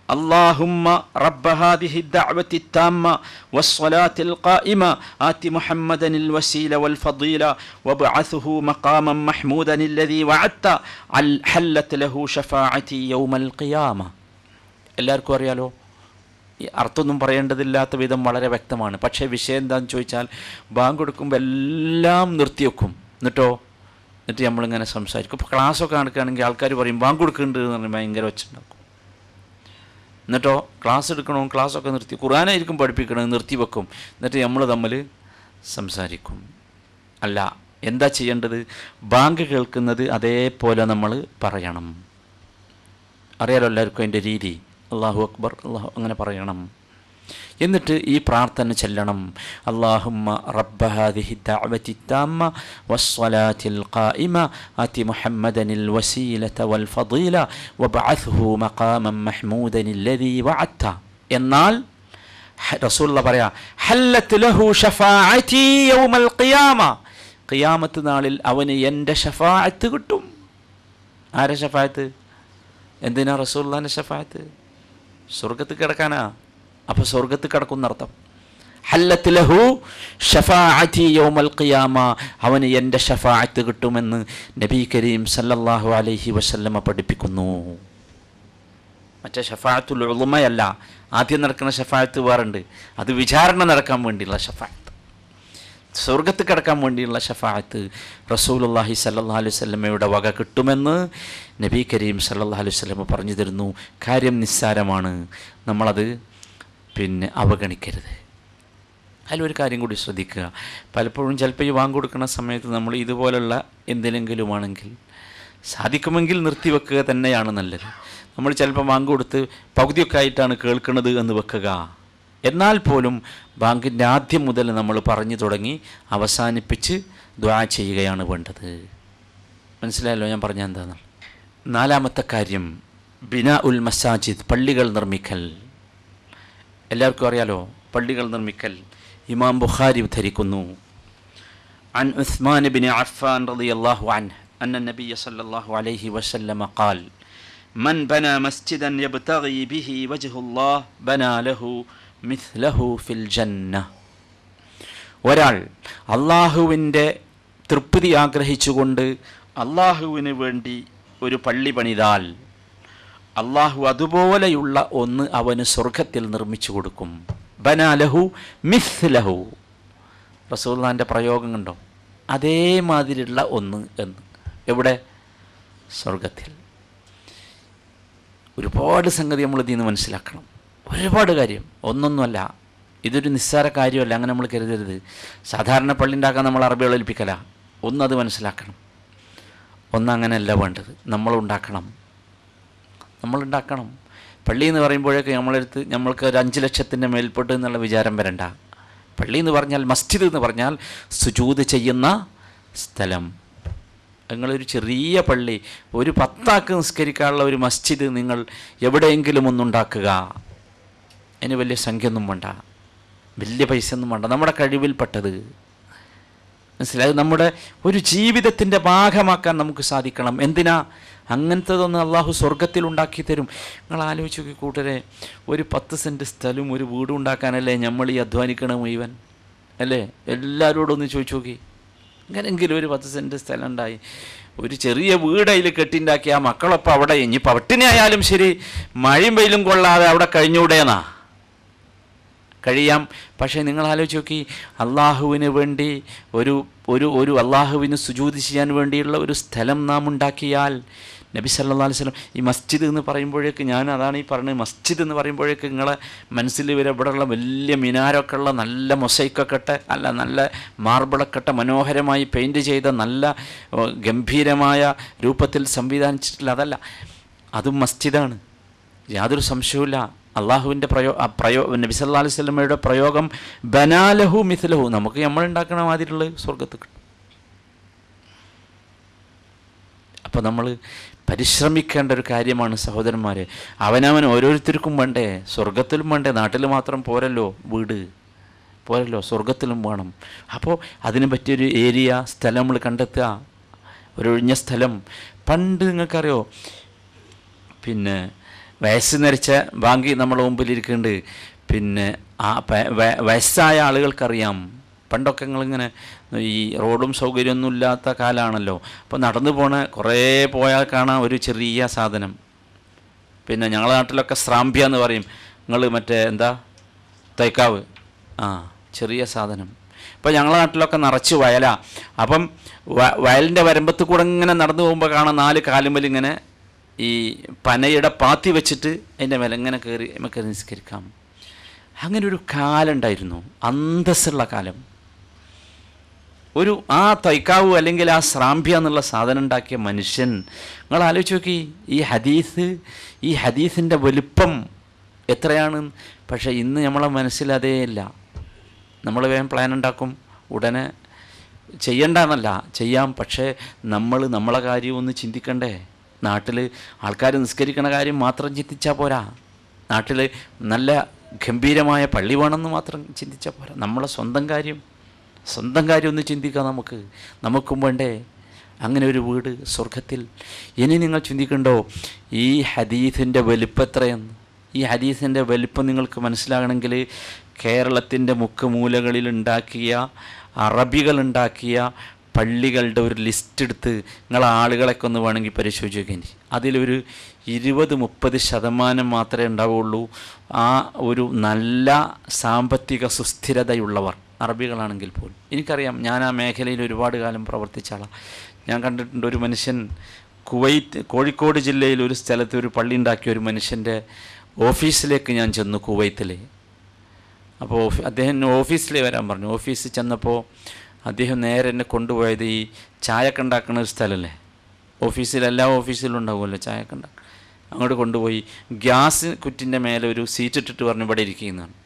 اللهم رب هذه الدعوة التامة والصلاة القائمة آت محمدا الوسيلة والفضيلة وابعثه مقاما محمودا الذي وعدت عل- حلت له شفاعتي يوم القيامة എല്ലാവർക്കും അറിയാലോ ഈ അർത്ഥമൊന്നും പറയേണ്ടതില്ലാത്ത വിധം വളരെ വ്യക്തമാണ് പക്ഷേ വിഷയം എന്താണെന്ന് ചോദിച്ചാൽ ബാങ്ക് കൊടുക്കുമ്പോൾ എല്ലാം നിർത്തിവെക്കും എന്നിട്ടോ എന്നിട്ട് നമ്മളിങ്ങനെ സംസാരിക്കും ഇപ്പോൾ ക്ലാസ്സൊക്കെ നടക്കുകയാണെങ്കിൽ ആൾക്കാർ പറയും ബാങ്ക് കൊടുക്കുന്നുണ്ട് എന്ന് പറഞ്ഞാൽ ഭയങ്കര ഒച്ച ഉണ്ടാക്കും എന്നിട്ടോ ക്ലാസ് എടുക്കണോ ക്ലാസ്സൊക്കെ നിർത്തി ഖുർആനായിരിക്കും പഠിപ്പിക്കണത് നിർത്തി വെക്കും എന്നിട്ട് നമ്മൾ തമ്മിൽ സംസാരിക്കും അല്ല എന്താ ചെയ്യേണ്ടത് ബാങ്ക് കേൾക്കുന്നത് അതേപോലെ നമ്മൾ പറയണം അറിയാലോ എല്ലാവർക്കും അതിൻ്റെ രീതി അള്ളാഹു അക്ബർ അള്ളാഹു അങ്ങനെ പറയണം എന്നിട്ട് ഈ പ്രാർത്ഥന ചെല്ലണം അള്ളാഹുമ്മ റബ്ബ ഹാദിഹി ദഅവതി التامة والصلاة القائمة آت محمدا الوسيلة والفضيلة وابعثه مقاما محمودا الذي وعدته എന്നാൽ റസൂള്ള പറയാ ഹല്ലത്ത് ലഹു ഷഫാഅതി യൗമൽ ഖിയാമ ഖിയാമത്ത് നാളിൽ അവന് എൻ്റെ ഷഫാഅത്ത് കിട്ടും ആരെ ഷഫാഅത്ത് എന്തിനാ റസൂള്ളാൻ്റെ ഷഫാഅത്ത് സ്വർഗത്ത് കിടക്കാനാ അപ്പോൾ സ്വർഗത്ത് കിടക്കുന്നർത്ഥം ഹല്ലത്ത് ലഹു ഷഫാഅതി യൗമൽ ഖിയാമ അവന് എൻ്റെ ഷഫാഅത്ത് കിട്ടുമെന്ന് നബി കരീം സല്ലല്ലാഹു അലൈഹി വസല്ലമ പഠിപ്പിക്കുന്നു മറ്റേ ഷഫാഅത്തുൽ ഉളുമയല്ല ആദ്യം നടക്കുന്ന ഷഫാഅത്ത് വേറുണ്ട് അത് വിചാരണ നടക്കാൻ വേണ്ടിയുള്ള ഷഫാഅത്ത് സ്വർഗത്ത് കിടക്കാൻ വേണ്ടിയുള്ള ഷഫാഅത്ത് റസൂലുള്ളാഹി സല്ലല്ലാഹു അലൈഹി വസല്ലമയുടെ വക കിട്ടുമെന്ന് നബി കരീം സല്ലല്ലാഹു അലൈഹി വസല്ലമ പറഞ്ഞു തരുന്നു കാര്യം നിസ്സാരമാണ് നമ്മളത് പിന്നെ അവഗണിക്കരുത് അതിലൊരു കാര്യം കൂടി ശ്രദ്ധിക്കുക പലപ്പോഴും ചിലപ്പോൾ ഈ വാങ്ങ് കൊടുക്കുന്ന സമയത്ത് നമ്മൾ ഇതുപോലുള്ള എന്തിനെങ്കിലുമാണെങ്കിൽ സാധിക്കുമെങ്കിൽ നിർത്തിവെക്കുക തന്നെയാണ് നല്ലത് നമ്മൾ ചിലപ്പോൾ ബാങ്ക് കൊടുത്ത് പകുതിയൊക്കെ ആയിട്ടാണ് കേൾക്കുന്നത് എന്ന് വെക്കുക എന്നാൽ പോലും ബാങ്കിൻ്റെ ആദ്യം മുതൽ നമ്മൾ പറഞ്ഞു തുടങ്ങി അവസാനിപ്പിച്ച് ദ്വാ ചെയ്യുകയാണ് വേണ്ടത് മനസ്സിലായല്ലോ ഞാൻ പറഞ്ഞ എന്താണ് നാലാമത്തെ കാര്യം ബിന ഉൽ മസാജിദ് പള്ളികൾ നിർമ്മിക്കൽ എല്ലാവർക്കും അറിയാലോ പള്ളികൾ നിർമ്മിക്കൽ ഇമാം ബുഖാരി ഉദ്ധരിക്കുന്നു عن عثمان بن عفان رضي الله عنه أن النبي صلى الله عليه وسلم قال من بنى مسجدا يبتغي به وجه الله بنى له مثله في الجنة ഒരാൾ അള്ളാഹുവിൻ്റെ തൃപ്തി ആഗ്രഹിച്ചുകൊണ്ട് അള്ളാഹുവിന് വേണ്ടി ഒരു പള്ളി പണിതാൽ അള്ളാഹു അതുപോലെയുള്ള ഒന്ന് അവന് സ്വർഗത്തിൽ നിർമ്മിച്ചു കൊടുക്കും ബനാലഹു മിസ് ലഹു റസൂല്ലാൻ്റെ പ്രയോഗം കണ്ടോ അതേമാതിരിയുള്ള ഒന്ന് എന്ന് എവിടെ സ്വർഗത്തിൽ ഒരുപാട് സംഗതി നമ്മൾ ഇതിൽ നിന്ന് മനസ്സിലാക്കണം ഒരുപാട് കാര്യം ഒന്നൊന്നുമല്ല ഇതൊരു നിസ്സാര കാര്യമല്ല അങ്ങനെ നമ്മൾ കരുതരുത് സാധാരണ പള്ളി ഉണ്ടാക്കാൻ നമ്മൾ അറബികൾ ഏൽപ്പിക്കല ഒന്നത് മനസ്സിലാക്കണം ഒന്നങ്ങനെയല്ല വേണ്ടത് നമ്മളുണ്ടാക്കണം നമ്മളുണ്ടാക്കണം പള്ളി എന്ന് പറയുമ്പോഴേക്ക് നമ്മളെടുത്ത് നമ്മൾക്ക് ഒരു അഞ്ച് ലക്ഷത്തിൻ്റെ മേൽപ്പെട്ട് എന്നുള്ള വിചാരം വരണ്ട പള്ളി എന്ന് പറഞ്ഞാൽ മസ്ജിദ് എന്ന് പറഞ്ഞാൽ സുജൂത് ചെയ്യുന്ന സ്ഥലം നിങ്ങളൊരു ചെറിയ പള്ളി ഒരു പത്താക്ക് നിസ്കരിക്കാനുള്ള ഒരു മസ്ജിദ് നിങ്ങൾ എവിടെയെങ്കിലും ഒന്നുണ്ടാക്കുക അതിന് വലിയ സംഖ്യ ഒന്നും വേണ്ട വലിയ പൈസ ഒന്നും വേണ്ട നമ്മുടെ കഴിവിൽപ്പെട്ടത് മനസ്സിലായത് നമ്മുടെ ഒരു ജീവിതത്തിൻ്റെ ഭാഗമാക്കാൻ നമുക്ക് സാധിക്കണം എന്തിനാ അങ്ങനത്തതൊന്ന് അള്ളാഹു സ്വർഗത്തിൽ ഉണ്ടാക്കി തരും നിങ്ങൾ ആലോചിച്ച് നോക്കി കൂട്ടരെ ഒരു പത്ത് സെൻറ്റ് സ്ഥലവും ഒരു വീടും ഉണ്ടാക്കാനല്ലേ നമ്മൾ ഈ അധ്വാനിക്കണം മുഴുവൻ അല്ലേ എല്ലാവരോടും ഒന്ന് ചോദിച്ചു നോക്കി അങ്ങനെങ്കിലും ഒരു പത്ത് സെൻറ്റ് സ്ഥലം ഉണ്ടായി ഒരു ചെറിയ വീട് അതിൽ കെട്ടിണ്ടാക്കി ആ മക്കളൊപ്പം അവിടെ ഇനി പട്ടിണി ആയാലും ശരി മഴയും വെയിലും കൊള്ളാതെ അവിടെ കഴിഞ്ഞൂടേന്നാ കഴിയാം പക്ഷേ നിങ്ങൾ ആലോചിച്ച് നോക്കി അള്ളാഹുവിന് വേണ്ടി ഒരു ഒരു ഒരു അള്ളാഹുവിന് സുജൂതി ചെയ്യാൻ വേണ്ടിയുള്ള ഒരു സ്ഥലം നാം ഉണ്ടാക്കിയാൽ നബി സല്ലാ അലൈഹി സ്വലം ഈ മസ്ജിദ് എന്ന് പറയുമ്പോഴേക്ക് ഞാൻ അതാണ് ഈ പറഞ്ഞത് മസ്ജിദ് എന്ന് പറയുമ്പോഴേക്ക് നിങ്ങളെ മനസ്സിൽ വരെ ഇവിടെയുള്ള വലിയ മിനാരൊക്കെ ഉള്ള നല്ല മൊസൈക്കൊക്കെ ഇട്ട അല്ല നല്ല മാർബിളൊക്കെ ഇട്ട മനോഹരമായി പെയിൻറ് ചെയ്ത നല്ല ഓ, ഗംഭീരമായ രൂപത്തിൽ സംവിധാനിച്ചിട്ടില്ല അതല്ല അതും മസ്ജിദാണ് യാതൊരു സംശയവുമില്ല അള്ളാഹുവിൻ്റെ പ്രയോ ആ പ്രയോ നബി സല്ലാ അലൈഹി സ്വലമയുടെ പ്രയോഗം ബനാലഹു മിഥലഹു നമുക്ക് നമ്മൾ ഉണ്ടാക്കണ മാതിരിയുള്ള സ്വർഗത്ത് കിട്ടും അപ്പോൾ നമ്മൾ പരിശ്രമിക്കേണ്ട ഒരു കാര്യമാണ് സഹോദരന്മാരെ അവനവൻ ഓരോരുത്തർക്കും വേണ്ടേ സ്വർഗത്തിലും വേണ്ടേ നാട്ടിൽ മാത്രം പോരല്ലോ വീട് പോരല്ലോ സ്വർഗത്തിലും വേണം അപ്പോൾ അതിന് പറ്റിയൊരു ഏരിയ സ്ഥലം നമ്മൾ കണ്ടെത്തുക ഒരു ഒഴിഞ്ഞ സ്ഥലം പണ്ട് നിങ്ങൾക്കറിയോ പിന്നെ വയസ്സ് നരിച്ച ബാങ്കി നമ്മുടെ മുമ്പിലിരിക്കുന്നുണ്ട് പിന്നെ ആ പ- വ- വയസ്സായ ആളുകൾക്കറിയാം പണ്ടൊക്കെ നിങ്ങളിങ്ങനെ ഈ റോഡും സൗകര്യമൊന്നും ഇല്ലാത്ത കാലമാണല്ലോ അപ്പോൾ നടന്നു പോണ കുറേ പോയാൽ കാണാം ഒരു ചെറിയ സാധനം പിന്നെ ഞങ്ങളുടെ നാട്ടിലൊക്കെ സ്രാമ്പ്യ എന്ന് പറയും നിങ്ങൾ മറ്റേ എന്താ തൈക്കാവ് ആ ചെറിയ സാധനം ഇപ്പം ഞങ്ങളുടെ നാട്ടിലൊക്കെ നിറച്ച് വയലാ അപ്പം വ- വയലിൻ്റെ വരമ്പത്ത് കൂടെ ഇങ്ങനെ നടന്നു പോകുമ്പോൾ കാണാം നാല് കാലുമ്പൽ ഇങ്ങനെ ഈ പനയുടെ പാത്തി വെച്ചിട്ട് അതിൻ്റെ മേലെ ഇങ്ങനെ കയറി നമുക്ക് നിസ്കരിക്കാം അങ്ങനെ ഒരു കാലുണ്ടായിരുന്നു അന്തസ്സുള്ള കാലം ഒരു ആ തൈക്കാവ് അല്ലെങ്കിൽ ആ സ്രാമ്പ്യ എന്നുള്ള സാധനം ഉണ്ടാക്കിയ മനുഷ്യൻ നിങ്ങൾ ആലോചിച്ച് നോക്കി ഈ ഹദീസ് ഈ ഹദീസിൻ്റെ വലുപ്പം എത്രയാണ് പക്ഷേ ഇന്ന് നമ്മളെ മനസ്സിൽ അതേ ഇല്ല നമ്മൾ വേഗം പ്ലാൻ ഉണ്ടാക്കും ഉടനെ ചെയ്യണ്ടെന്നല്ല ചെയ്യാം പക്ഷേ നമ്മൾ നമ്മളെ കാര്യം ഒന്ന് ചിന്തിക്കണ്ടേ നാട്ടിൽ ആൾക്കാർ നിസ്കരിക്കണ കാര്യം മാത്രം ചിന്തിച്ചാൽ പോരാ നാട്ടിൽ നല്ല ഗംഭീരമായ പള്ളി വേണമെന്ന് മാത്രം ചിന്തിച്ചാൽ പോരാ നമ്മളെ സ്വന്തം കാര്യം സ്വന്തം കാര്യം ഒന്ന് ചിന്തിക്കാം നമുക്ക് നമുക്കും വേണ്ടേ അങ്ങനെ ഒരു വീട് സ്വർഗത്തിൽ ഇനി നിങ്ങൾ ചിന്തിക്കണ്ടോ ഈ ഹദീസിൻ്റെ വലിപ്പം എത്രയെന്ന് ഈ ഹദീസിൻ്റെ വലിപ്പം നിങ്ങൾക്ക് മനസ്സിലാകണമെങ്കിൽ കേരളത്തിൻ്റെ മുക്കുമൂലകളിൽ ഉണ്ടാക്കിയ അറബികൾ ഉണ്ടാക്കിയ പള്ളികളുടെ ഒരു ലിസ്റ്റ് എടുത്ത് നിങ്ങൾ ആളുകളൊക്കെ ഒന്ന് വേണമെങ്കിൽ പരിശോധിച്ച് നോക്കി അതിലൊരു ഇരുപത് മുപ്പത് ശതമാനം മാത്രമേ ഉണ്ടാവുള്ളൂ ആ ഒരു നല്ല സാമ്പത്തിക സുസ്ഥിരതയുള്ളവർ അറബികളാണെങ്കിൽ പോലും എനിക്കറിയാം ഞാൻ ആ മേഖലയിൽ ഒരുപാട് കാലം പ്രവർത്തിച്ച ആളാണ് ഞാൻ കണ്ടിട്ടുണ്ട് ഒരു മനുഷ്യൻ കുവൈറ്റ് കോഴിക്കോട് ജില്ലയിൽ ഒരു സ്ഥലത്ത് ഒരു പള്ളി ഉണ്ടാക്കിയ ഒരു മനുഷ്യൻ്റെ ഓഫീസിലേക്ക് ഞാൻ ചെന്നു കുവൈത്തിലെ അപ്പോൾ ഓഫി- അദ്ദേഹം ഓഫീസിലേ വരാൻ പറഞ്ഞു ഓഫീസിൽ ചെന്നപ്പോൾ അദ്ദേഹം നേരെ എന്നെ കൊണ്ടുപോയത് ഈ ചായക്കെ ഉണ്ടാക്കുന്ന ഒരു സ്ഥലമല്ലേ ഓഫീസിൽ എല്ലാ ഓഫീസിലും ഉണ്ടാവുമല്ലോ ചായക്കെ ഉണ്ടാക്കുക അങ്ങോട്ട് കൊണ്ടുപോയി ഗ്യാസ് കുറ്റിൻ്റെ മേലെ ഒരു സീറ്റ് ഇട്ടിട്ട് പറഞ്ഞു ഇവിടെ ഇരിക്കുന്നതാണ്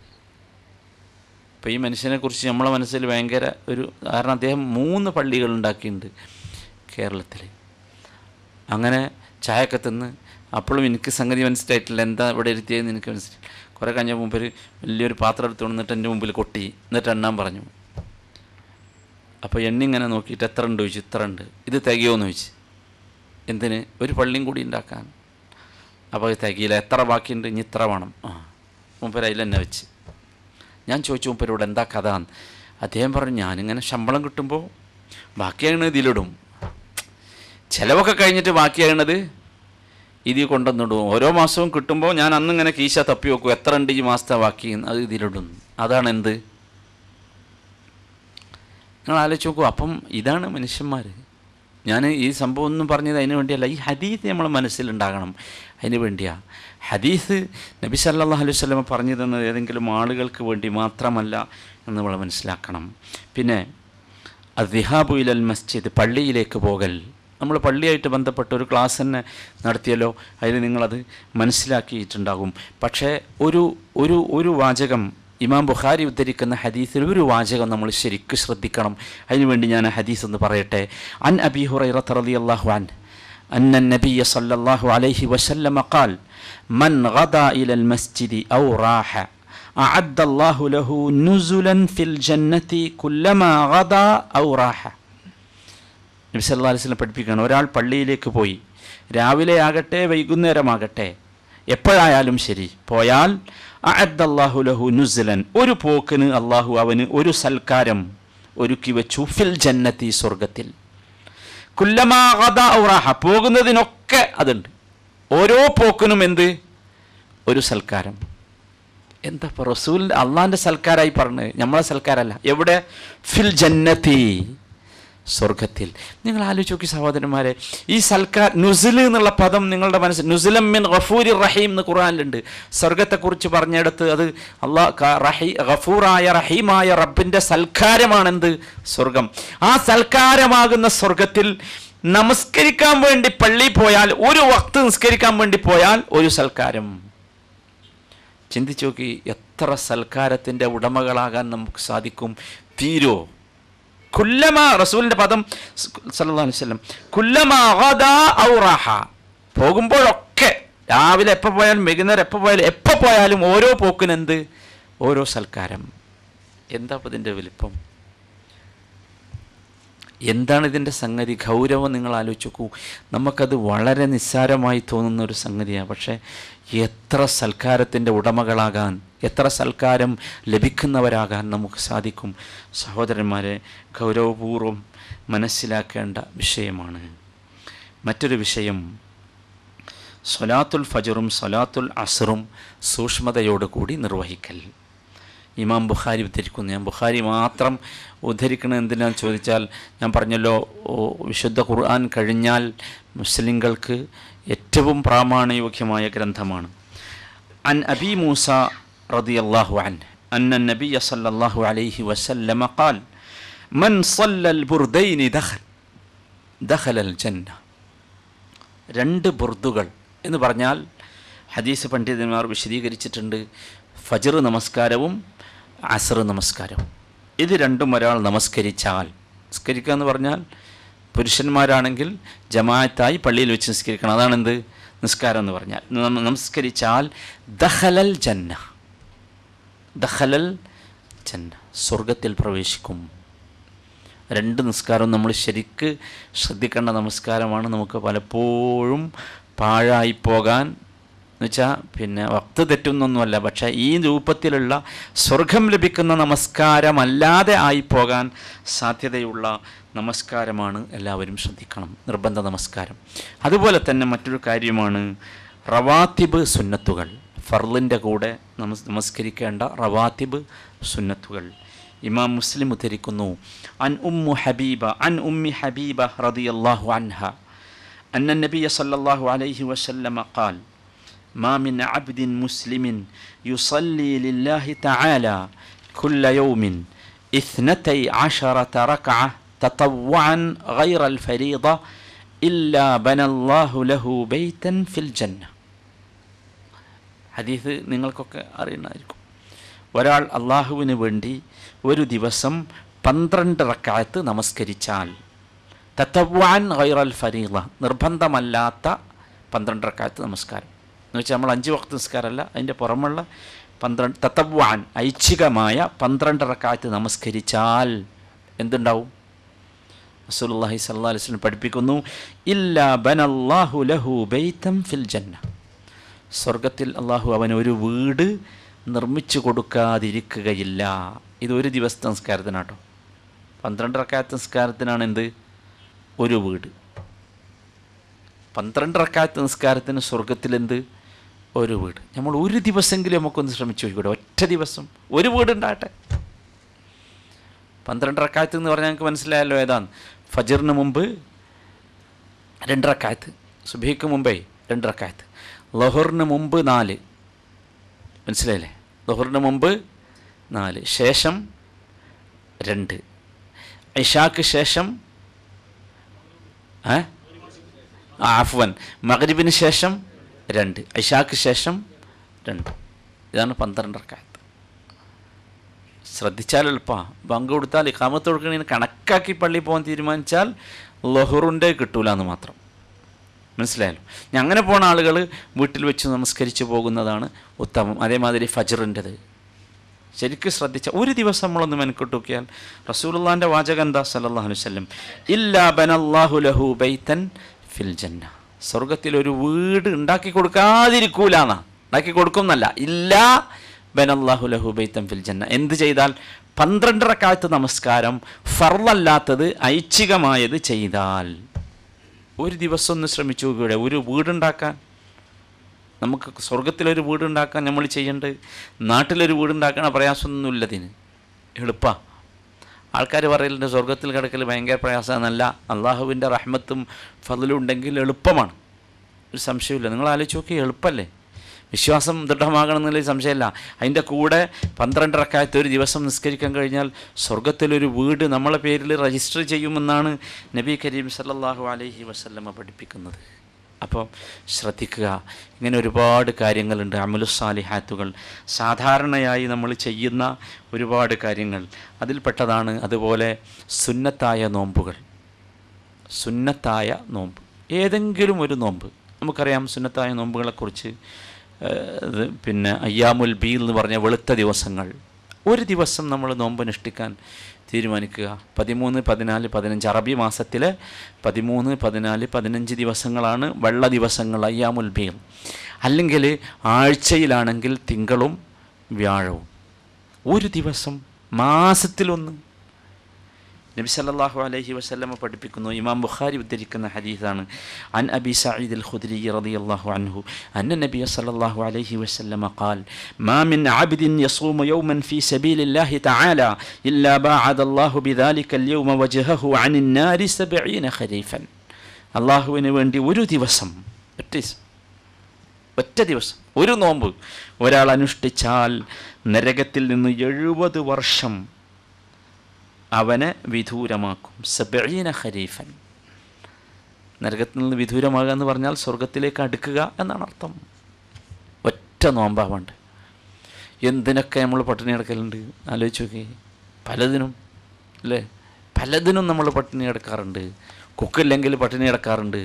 അപ്പോൾ ഈ മനുഷ്യനെ കുറിച്ച് നമ്മളെ മനസ്സിൽ ഭയങ്കര ഒരു കാരണം അദ്ദേഹം മൂന്ന് പള്ളികൾ ഉണ്ടാക്കിയിട്ടുണ്ട് കേരളത്തിൽ അങ്ങനെ ചായയൊക്കെ തിന്ന് അപ്പോഴും എനിക്ക് സംഗതി മനസ്സിലായിട്ടില്ല എന്താ ഇവിടെ ഇരുത്തിയതെന്ന് എനിക്ക് മനസ്സിലായി കുറേ കഴിഞ്ഞ മുമ്പ് ഒരു വലിയൊരു പാത്രം എടുത്ത് കൊണ്ടിട്ട് എൻ്റെ മുമ്പിൽ കൊട്ടി എന്നിട്ട് എണ്ണാൻ പറഞ്ഞു അപ്പോൾ എണ്ണി ഇങ്ങനെ നോക്കിയിട്ട് എത്ര ഉണ്ട് ചോദിച്ചു ഇത്ര ഉണ്ട് ഇത് തികയോന്ന് ചോദിച്ചു എന്തിന് ഒരു പള്ളിയും കൂടി ഉണ്ടാക്കാൻ അപ്പോൾ അത് തികയില്ല എത്ര ബാക്കിയുണ്ട് ഇനി ഇത്ര വേണം ആ മുമ്പര് അതിൽ തന്നെ വെച്ച് ഞാൻ ചോദിച്ചു മുമ്പരോട് എന്താ കഥ എന്ന് അദ്ദേഹം പറഞ്ഞു ഞാനിങ്ങനെ ശമ്പളം കിട്ടുമ്പോൾ ബാക്കിയാണ് ഇതിലിടും ചിലവൊക്കെ കഴിഞ്ഞിട്ട് ബാക്കിയാകണത് ഇതിൽ കൊണ്ടുവന്നിടും ഓരോ മാസവും കിട്ടുമ്പോൾ ഞാൻ അന്നിങ്ങനെ കീശ തപ്പി വെക്കും എത്ര ഉണ്ട് ഈ മാസത്തെ ബാക്കി എന്ന് അത് ഇതിലിടും അതാണ് എന്ത് നിങ്ങൾ ആലോചിച്ച് നോക്കൂ അപ്പം ഇതാണ് മനുഷ്യന്മാർ ഞാൻ ഈ സംഭവം ഒന്നും പറഞ്ഞത് അതിന് വേണ്ടിയല്ല ഈ ഹദീസ് നമ്മൾ മനസ്സിലുണ്ടാകണം അതിന് വേണ്ടിയാ ഹദീസ് നബി സല്ലല്ലാഹു അലൈഹി വസല്ലം പറഞ്ഞു തന്നത് ഏതെങ്കിലും ആളുകൾക്ക് വേണ്ടി മാത്രമല്ല എന്ന് നമ്മൾ മനസ്സിലാക്കണം പിന്നെ അദ്ദിഹാബു ഇലൽ മസ്ജിദ് പള്ളിയിലേക്ക് പോകൽ നമ്മൾ പള്ളിയായിട്ട് ബന്ധപ്പെട്ട ഒരു ക്ലാസ് തന്നെ നടത്തിയല്ലോ അതിൽ നിങ്ങളത് മനസ്സിലാക്കിയിട്ടുണ്ടാകും പക്ഷേ ഒരു ഒരു ഒരു വാചകം ഇമാം ബുഖാരി ഉദ്ധരിക്കുന്ന ഹദീസിൽ ഒരു വാചകം നമ്മൾ ശരിക്കും ശ്രദ്ധിക്കണം അതിനുവേണ്ടി ഞാൻ ആ ഹദീസ് ഒന്ന് പറയട്ടെ അൻ അബി ഹുറൈറത്ത് റളിയല്ലാഹു അൻ أن النبي صلى الله عليه وسلم قال من غدا إلى المسجد أو راح أعد الله له نزلا في الجنة كلما غدا أو راح നബി സല്ലല്ലാഹു അലൈഹി വസല്ലം പഠിപ്പിക്കുകയാണ് ഒരാൾ പള്ളിയിലേക്ക് പോയി രാവിലെ ആകട്ടെ വൈകുന്നേരമാകട്ടെ എപ്പോഴായാലും ശരി പോയാൽ അഅദ്ദല്ലാഹു ലഹു നുസ്ലൻ ഒരു പോക്കിന് അള്ളാഹു അവന് ഒരു സൽക്കാരം ഒരുക്കി വെച്ചു ഫിൽ ജന്നത്തി സ്വർഗത്തിൽ കുല്ലമാ ഗദാ ഔ റാഹ പോകുന്നതിനൊക്കെ അതുണ്ട് ഓരോ പോക്കിനും എന്ത് ഒരു സൽക്കാരം എന്താ ഇപ്പോൾ റസൂലിൻ്റെ അള്ളാൻ്റെ സൽക്കാരായി പറഞ്ഞത് നമ്മളെ സൽക്കാരല്ല എവിടെ ഫിൽ ജന്നത്തി സ്വർഗത്തിൽ നിങ്ങൾ ആലോചിച്ച് നോക്കി സഹോദരന്മാരെ ഈ സൽക്കാർ നുസിൽ എന്നുള്ള പദം നിങ്ങളുടെ മനസ്സിൽ നുസിലം മിൻ ഗഫൂരി റഹീം എന്ന് ഖുറാനിലുണ്ട് സ്വർഗത്തെക്കുറിച്ച് പറഞ്ഞെടുത്ത് അത് അള്ളാഹ് റഹീ ഗഫൂറായ റഹീമായ റബ്ബിൻ്റെ സൽക്കാരമാണെന്ത് സ്വർഗം ആ സൽക്കാരമാകുന്ന സ്വർഗത്തിൽ നമസ്കരിക്കാൻ വേണ്ടി പള്ളി പോയാൽ ഒരു വക്ത് നിസ്കരിക്കാൻ വേണ്ടി പോയാൽ ഒരു സൽക്കാരം ചിന്തിച്ചു നോക്കി എത്ര സൽക്കാരത്തിൻ്റെ ഉടമകളാകാൻ നമുക്ക് സാധിക്കും തീരോ കുല്ലമ റസൂലിൻ്റെ പദം സല്ലല്ലാഹു അലൈഹി വസല്ലം കുല്ലമ ഗദാ ഔ റാഹ പോകുമ്പോഴൊക്കെ രാവിലെ എപ്പോൾ പോയാലും വൈകുന്നേരം എപ്പോൾ പോയാലും എപ്പോൾ പോയാലും ഓരോ പോക്കിനെന്ത് ഓരോ സൽക്കാരം എന്താ അപ്പം ഇതിൻ്റെ വലിപ്പം എന്താണ് ഇതിൻ്റെ സംഗതി ഗൗരവം നിങ്ങൾ ആലോചിച്ച് നോക്കൂ നമുക്കത് വളരെ നിസ്സാരമായി തോന്നുന്ന ഒരു സംഗതിയാണ് പക്ഷേ എത്ര സൽക്കാരത്തിൻ്റെ ഉടമകളാകാൻ എത്ര സൽക്കാരം ലഭിക്കുന്നവരാകാൻ നമുക്ക് സാധിക്കും സഹോദരന്മാരെ ഗൗരവപൂർവ്വം മനസ്സിലാക്കേണ്ട വിഷയമാണ് മറ്റൊരു വിഷയം സൊലാത്തുൽ ഫജറും സൊലാത്തുൽ അസറും സൂക്ഷ്മതയോടുകൂടി നിർവഹിക്കൽ ഇമാം ബുഖാരി ഉദ്ധരിക്കുന്നു ഞാൻ ബുഖാരി മാത്രം ഉദ്ധരിക്കണത് എന്തിനാന്ന് ചോദിച്ചാൽ ഞാൻ പറഞ്ഞല്ലോ ഓ, വിശുദ്ധ ഖുർആൻ കഴിഞ്ഞാൽ മുസ്ലിങ്ങൾക്ക് ഏറ്റവും പ്രാമാണയോഗ്യമായ ഗ്രന്ഥമാണ് അൻ അബി മൂസ റളിയല്ലാഹു അൻഹു അന്ന നബിയ സല്ലല്ലാഹു അലൈഹി വസല്ലമ ഖാൽ മൻ സല്ലൽ ബുർദൈനി ദഖൽ ദഖലൽ ജന്ന രണ്ട് ബുർദുകൾ എന്ന് പറഞ്ഞാൽ ഹദീസ് പണ്ഡിതന്മാർ വിശദീകരിച്ചിട്ടുണ്ട് ഫജർ നമസ്കാരവും അസർ നമസ്കാരവും ഇത് രണ്ടും ഒരാൾ നമസ്കരിച്ചാൽ നമസ്കരിക്കുക എന്ന് പറഞ്ഞാൽ പുരുഷന്മാരാണെങ്കിൽ ജമാഅത്തായി പള്ളിയിൽ വെച്ച് നിസ്കരിക്കണം അതാണെന്ത് നിസ്കാരം എന്ന് പറഞ്ഞാൽ നമ- നമസ്കരിച്ചാൽ ദഹലൽ ജന്ന ദഹലൽ ജന്ന സ്വർഗത്തിൽ പ്രവേശിക്കും രണ്ട് നിസ്കാരവും നമ്മൾ ശരിക്ക് ശ്രദ്ധിക്കേണ്ട നമസ്കാരമാണ് നമുക്ക് പലപ്പോഴും പാഴായി പോകാൻ എന്ന് വെച്ചാൽ പിന്നെ വക്ത് തെറ്റുന്നൊന്നുമല്ല പക്ഷേ ഈ രൂപത്തിലുള്ള സ്വർഗം ലഭിക്കുന്ന നമസ്കാരമല്ലാതെ ആയിപ്പോകാൻ സാധ്യതയുള്ള നമസ്കാരമാണ് എല്ലാവരും ശ്രദ്ധിക്കണം നിർബന്ധ നമസ്കാരം അതുപോലെ തന്നെ മറ്റൊരു കാര്യമാണ് റവാത്തിബ് സുന്നത്തുകൾ ഫർലിൻ്റെ കൂടെ നമസ് നമസ്കരിക്കേണ്ട റവാത്തിബ് സുന്നത്തുകൾ ഇമാം മുസ്ലിം ഉദ്ധരിക്കുന്നു അൻ ഉമ്മു ഹബീബ അൻ ഉമ്മി ഹബീബ റളിയല്ലാഹു അൻഹ أن النبي صلى الله عليه وسلم قال ما من عبد مسلم يصلي لله تعالى كل يوم اثنتي عشرة ركعة تطوعا غير الفريضة إلا بنى الله له بيتا في الجنة ഹദീസ് നിങ്ങൾക്കൊക്കെ അറിയണമായിരിക്കും ഒരാൾ അള്ളാഹുവിന് വേണ്ടി ഒരു ദിവസം പന്ത്രണ്ട് റക്കായത്ത് നമസ്കരിച്ചാൽ തത്തവാൻ ഗൈറൽ ഫരീള നിർബന്ധമല്ലാത്ത പന്ത്രണ്ട് റക്കായത്ത് നമസ്കാരം എന്ന് വെച്ചാൽ നമ്മൾ അഞ്ച് വക്ത് നിസ്കാരമല്ല അതിൻ്റെ പുറമുള്ള പന്ത്രണ്ട് തത്തവാൻ ഐച്ഛികമായ പന്ത്രണ്ട് റക്കായത്ത് നമസ്കരിച്ചാൽ എന്തുണ്ടാവും റസൂലുള്ളാഹി സ്വല്ലല്ലാഹി അലൈഹി വസല്ലം പഠിപ്പിക്കുന്നു ഇല്ലാ ബനല്ലാഹു ലഹു ബൈതം ഫിൽ ജന്ന സ്വർഗത്തിൽ അള്ളാഹു അവന് ഒരു വീട് നിർമ്മിച്ചു കൊടുക്കാതിരിക്കുകയില്ല ഇത് ഒരു ദിവസത്തെ നിസ്കാരത്തിനാട്ടോ പന്ത്രണ്ട് റക്കായത്ത് നിസ്കാരത്തിനാണ് എന്ത് ഒരു വീട് പന്ത്രണ്ട് റക്കായത്ത് നിസ്കാരത്തിന് സ്വർഗത്തിൽ എന്ത് ഒരു വീട് നമ്മൾ ഒരു ദിവസമെങ്കിലും നമുക്കൊന്ന് ശ്രമിച്ചു നോക്കിക്കൂടെ ഒറ്റ ദിവസം ഒരു വീട് ഉണ്ടാകട്ടെ പന്ത്രണ്ട് റക്കായത്ത് എന്ന് പറഞ്ഞാൽ ഞങ്ങൾക്ക് മനസ്സിലായല്ലോ ഏതാണ് ഫജറിന് മുമ്പ് രണ്ട് റക്കായത്ത് സുബഹിക്ക് മുമ്പേ രണ്ട് റക്കായത്ത് ലഹറിന് മുമ്പ് നാല് മനസ്സിലായില്ലേ ലഹറിന് മുമ്പ് നാല് ശേഷം രണ്ട് ഇഷാക്ക് ശേഷം ഏ ആ, അഫ്വൻ മഗ്രിബിന് ശേഷം രണ്ട് ഇഷാക്ക് ശേഷം രണ്ട് ഇതാണ് പന്ത്രണ്ട് റക്കായത്ത് ശ്രദ്ധിച്ചാൽ എളുപ്പമാണ് ബങ്ക് കൊടുത്താൽ ഇഖാമത്ത് കൊടുക്കണതിന് കണക്കാക്കി പള്ളി പോകാൻ തീരുമാനിച്ചാൽ ലഹുറിൻ്റെ കിട്ടൂല എന്ന് മാത്രം മനസ്സിലായല്ലോ ഇനി അങ്ങനെ പോണ ആളുകൾ വീട്ടിൽ വെച്ച് നമസ്കരിച്ച് പോകുന്നതാണ് ഉത്തമം അതേമാതിരി ഫജറിൻ്റെത് ശരിക്കും ശ്രദ്ധിച്ച ഒരു ദിവസം നമ്മളൊന്ന് മെനക്കെട്ട് നോക്കിയാൽ റസൂലുള്ളാൻ്റെ വാചകം എന്താ സല്ലല്ലാഹു അലൈഹി വസല്ലം ഇല്ലാ ബനല്ലാഹു ലഹു ബൈതൻ ഫിൽ ജന്ന സ്വർഗത്തിൽ ഒരു വീട് ഉണ്ടാക്കി കൊടുക്കാതിരിക്കൂല എന്നാ ഉണ്ടാക്കി കൊടുക്കും എന്നല്ല ഇല്ലാ ബനല്ലാഹു ലഹു ബൈതൻ ഫിൽ ജന്ന എന്ത് ചെയ്താൽ പന്ത്രണ്ട് റക്കാലത്ത് നമസ്കാരം ഫർളല്ലാത്തത് ഐച്ഛികമായത് ചെയ്താൽ ഒരു ദിവസം ഒന്ന് ശ്രമിച്ചു നോക്കിയുടെ ഒരു വീടുണ്ടാക്കാൻ നമുക്ക് സ്വർഗത്തിലൊരു വീടുണ്ടാക്കാൻ നമ്മൾ ചെയ്യേണ്ടത് നാട്ടിലൊരു വീടുണ്ടാക്കണ പ്രയാസമൊന്നുമില്ല ഇതിന് എളുപ്പമാണ് ആൾക്കാർ പറയലുണ്ട് സ്വർഗത്തിൽ കിടക്കൽ ഭയങ്കര പ്രയാസമെന്നല്ല അള്ളാഹുവിൻ്റെ റഹ്മത്തും ഫതിലും ഉണ്ടെങ്കിൽ എളുപ്പമാണ് ഒരു സംശയമില്ല നിങ്ങൾ ആലോചിച്ച് നോക്കി എളുപ്പമല്ലേ വിശ്വാസം ദൃഢമാകണമെന്നുള്ള സംശയമില്ല അതിൻ്റെ കൂടെ പന്ത്രണ്ട് റക്കായത്ത് ഒരു ദിവസം നിസ്കരിക്കാൻ കഴിഞ്ഞാൽ സ്വർഗത്തിലൊരു വീട് നമ്മളെ പേരിൽ രജിസ്റ്റർ ചെയ്യുമെന്നാണ് നബി കരീം സല്ലല്ലാഹു അലൈഹി വസല്ലമ പഠിപ്പിക്കുന്നത് അപ്പോൾ ശ്രദ്ധിക്കുക ഇങ്ങനെ ഒരുപാട് കാര്യങ്ങളുണ്ട് അമലുസാലിഹാത്തുകൾ സാധാരണയായി നമ്മൾ ചെയ്യുന്ന ഒരുപാട് കാര്യങ്ങൾ അതിൽപ്പെട്ടതാണ് അതുപോലെ സുന്നത്തായ നോമ്പുകൾ സുന്നത്തായ നോമ്പ് ഏതെങ്കിലും ഒരു നോമ്പ് നമുക്കറിയാം സുന്നത്തായ നോമ്പുകളെക്കുറിച്ച് ഏഹ്, ഇത് പിന്നെ അയ്യാമുൽ ബീൽ എന്ന് പറഞ്ഞ വെളുത്ത ദിവസങ്ങൾ ഒരു ദിവസം നമ്മൾ നോമ്പ് അനുഷ്ഠിക്കാൻ തീരുമാനിക്കുക പതിമൂന്ന് പതിനാല് പതിനഞ്ച് അറബി മാസത്തിലെ പതിമൂന്ന് പതിനാല് പതിനഞ്ച് ദിവസങ്ങളാണ് വെള്ള ദിവസങ്ങൾ അയ്യാമുൽ ബീർ അല്ലെങ്കിൽ ആഴ്ചയിലാണെങ്കിൽ തിങ്കളും വ്യാഴവും ഒരു ദിവസം മാസത്തിലൊന്ന് നബി സല്ലല്ലാഹു അലൈഹി വസല്ലമ പഠിപ്പിക്കുന്നു ഇമാം ബുഖാരി ഉദ്ധരിക്കുന്ന ഹദീസാണ് അൻ അബി സഈദ് അൽ ഖുദ്രി റളിയല്ലാഹു അൻഹു അന്ന നബി സല്ലല്ലാഹു അലൈഹി വസല്ലമ ഖാൽ മാ മിൻ അബ്ദിൻ യസൂമു യൗമൻ ഫീ സബീലില്ലാഹി തആല ഇല്ലാ ബഅദ അല്ലാഹു ബിദാലിക അൽ-യൗമ വജ്ഹഹു അനിൻ നാരി 70 ഖരീഫൻ അല്ലാഹുവിന് വേണ്ടി ഒരു ദിവസം ഒറ്റ ദിവസം ഒറ്റ ദിവസം ഒരു നോമ്പ് ഒരാൾ അനുഷ്ഠിച്ചാൽ നരകത്തിൽ നിന്ന് എഴുപത് വർഷം അവനെ വിദൂരമാക്കും സബീന ഖരീഫൻ നരകത്തിൽ നിന്ന് വിദൂരമാകുക എന്ന് പറഞ്ഞാൽ സ്വർഗത്തിലേക്ക് അടുക്കുക എന്നാണ് അർത്ഥം ഒറ്റ നോമ്പാവാണ്ട് എന്തിനൊക്കെ നമ്മൾ പട്ടിണി കിടക്കലുണ്ട് ആലോചിച്ച് നോക്കി പലതിനും അല്ലേ പലതിനും നമ്മൾ പട്ടിണി കിടക്കാറുണ്ട് കുക്കില്ലെങ്കിൽ പട്ടിണി കിടക്കാറുണ്ട്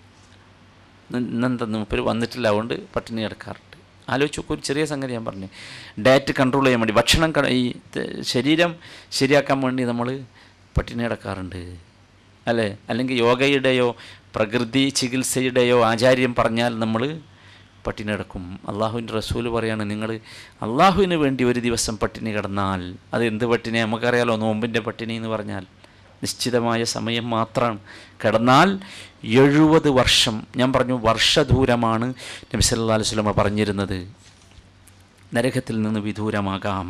ഇന്നെന്താ മുപ്പര് വന്നിട്ടില്ല അതുകൊണ്ട് പട്ടിണി കിടക്കാറുണ്ട് ആലോചിച്ച് നോക്കൂ ഒരു ചെറിയ സംഗതി ഞാൻ പറഞ്ഞു ഡയറ്റ് കൺട്രോൾ ചെയ്യാൻ വേണ്ടി ഭക്ഷണം ക- ഈ ത- ശരീരം ശരിയാക്കാൻ വേണ്ടി നമ്മൾ പട്ടിണി കിടക്കാറുണ്ട് അല്ലേ അല്ലെങ്കിൽ യോഗയുടെയോ പ്രകൃതി ചികിത്സയുടെയോ ആചാര്യം പറഞ്ഞാൽ നമ്മൾ പട്ടിണി കിടക്കും അള്ളാഹുവിൻ്റെ റസൂല് പറയാണ് നിങ്ങൾ അള്ളാഹുവിന് വേണ്ടി ഒരു ദിവസം പട്ടിണി കിടന്നാൽ അത് എന്ത് പട്ടിണി നമുക്കറിയാലോ നോമ്പിൻ്റെ പട്ടിണി എന്ന് പറഞ്ഞാൽ നിശ്ചിതമായ സമയം മാത്രമാണ് കിടന്നാൽ എഴുപത് വർഷം ഞാൻ പറഞ്ഞു വർഷദൂരമാണ് നബി സല്ലല്ലാഹു അലൈഹി വസല്ലമ പറഞ്ഞിരുന്നത് നരകത്തിൽ നിന്ന് വിദൂരമാകാം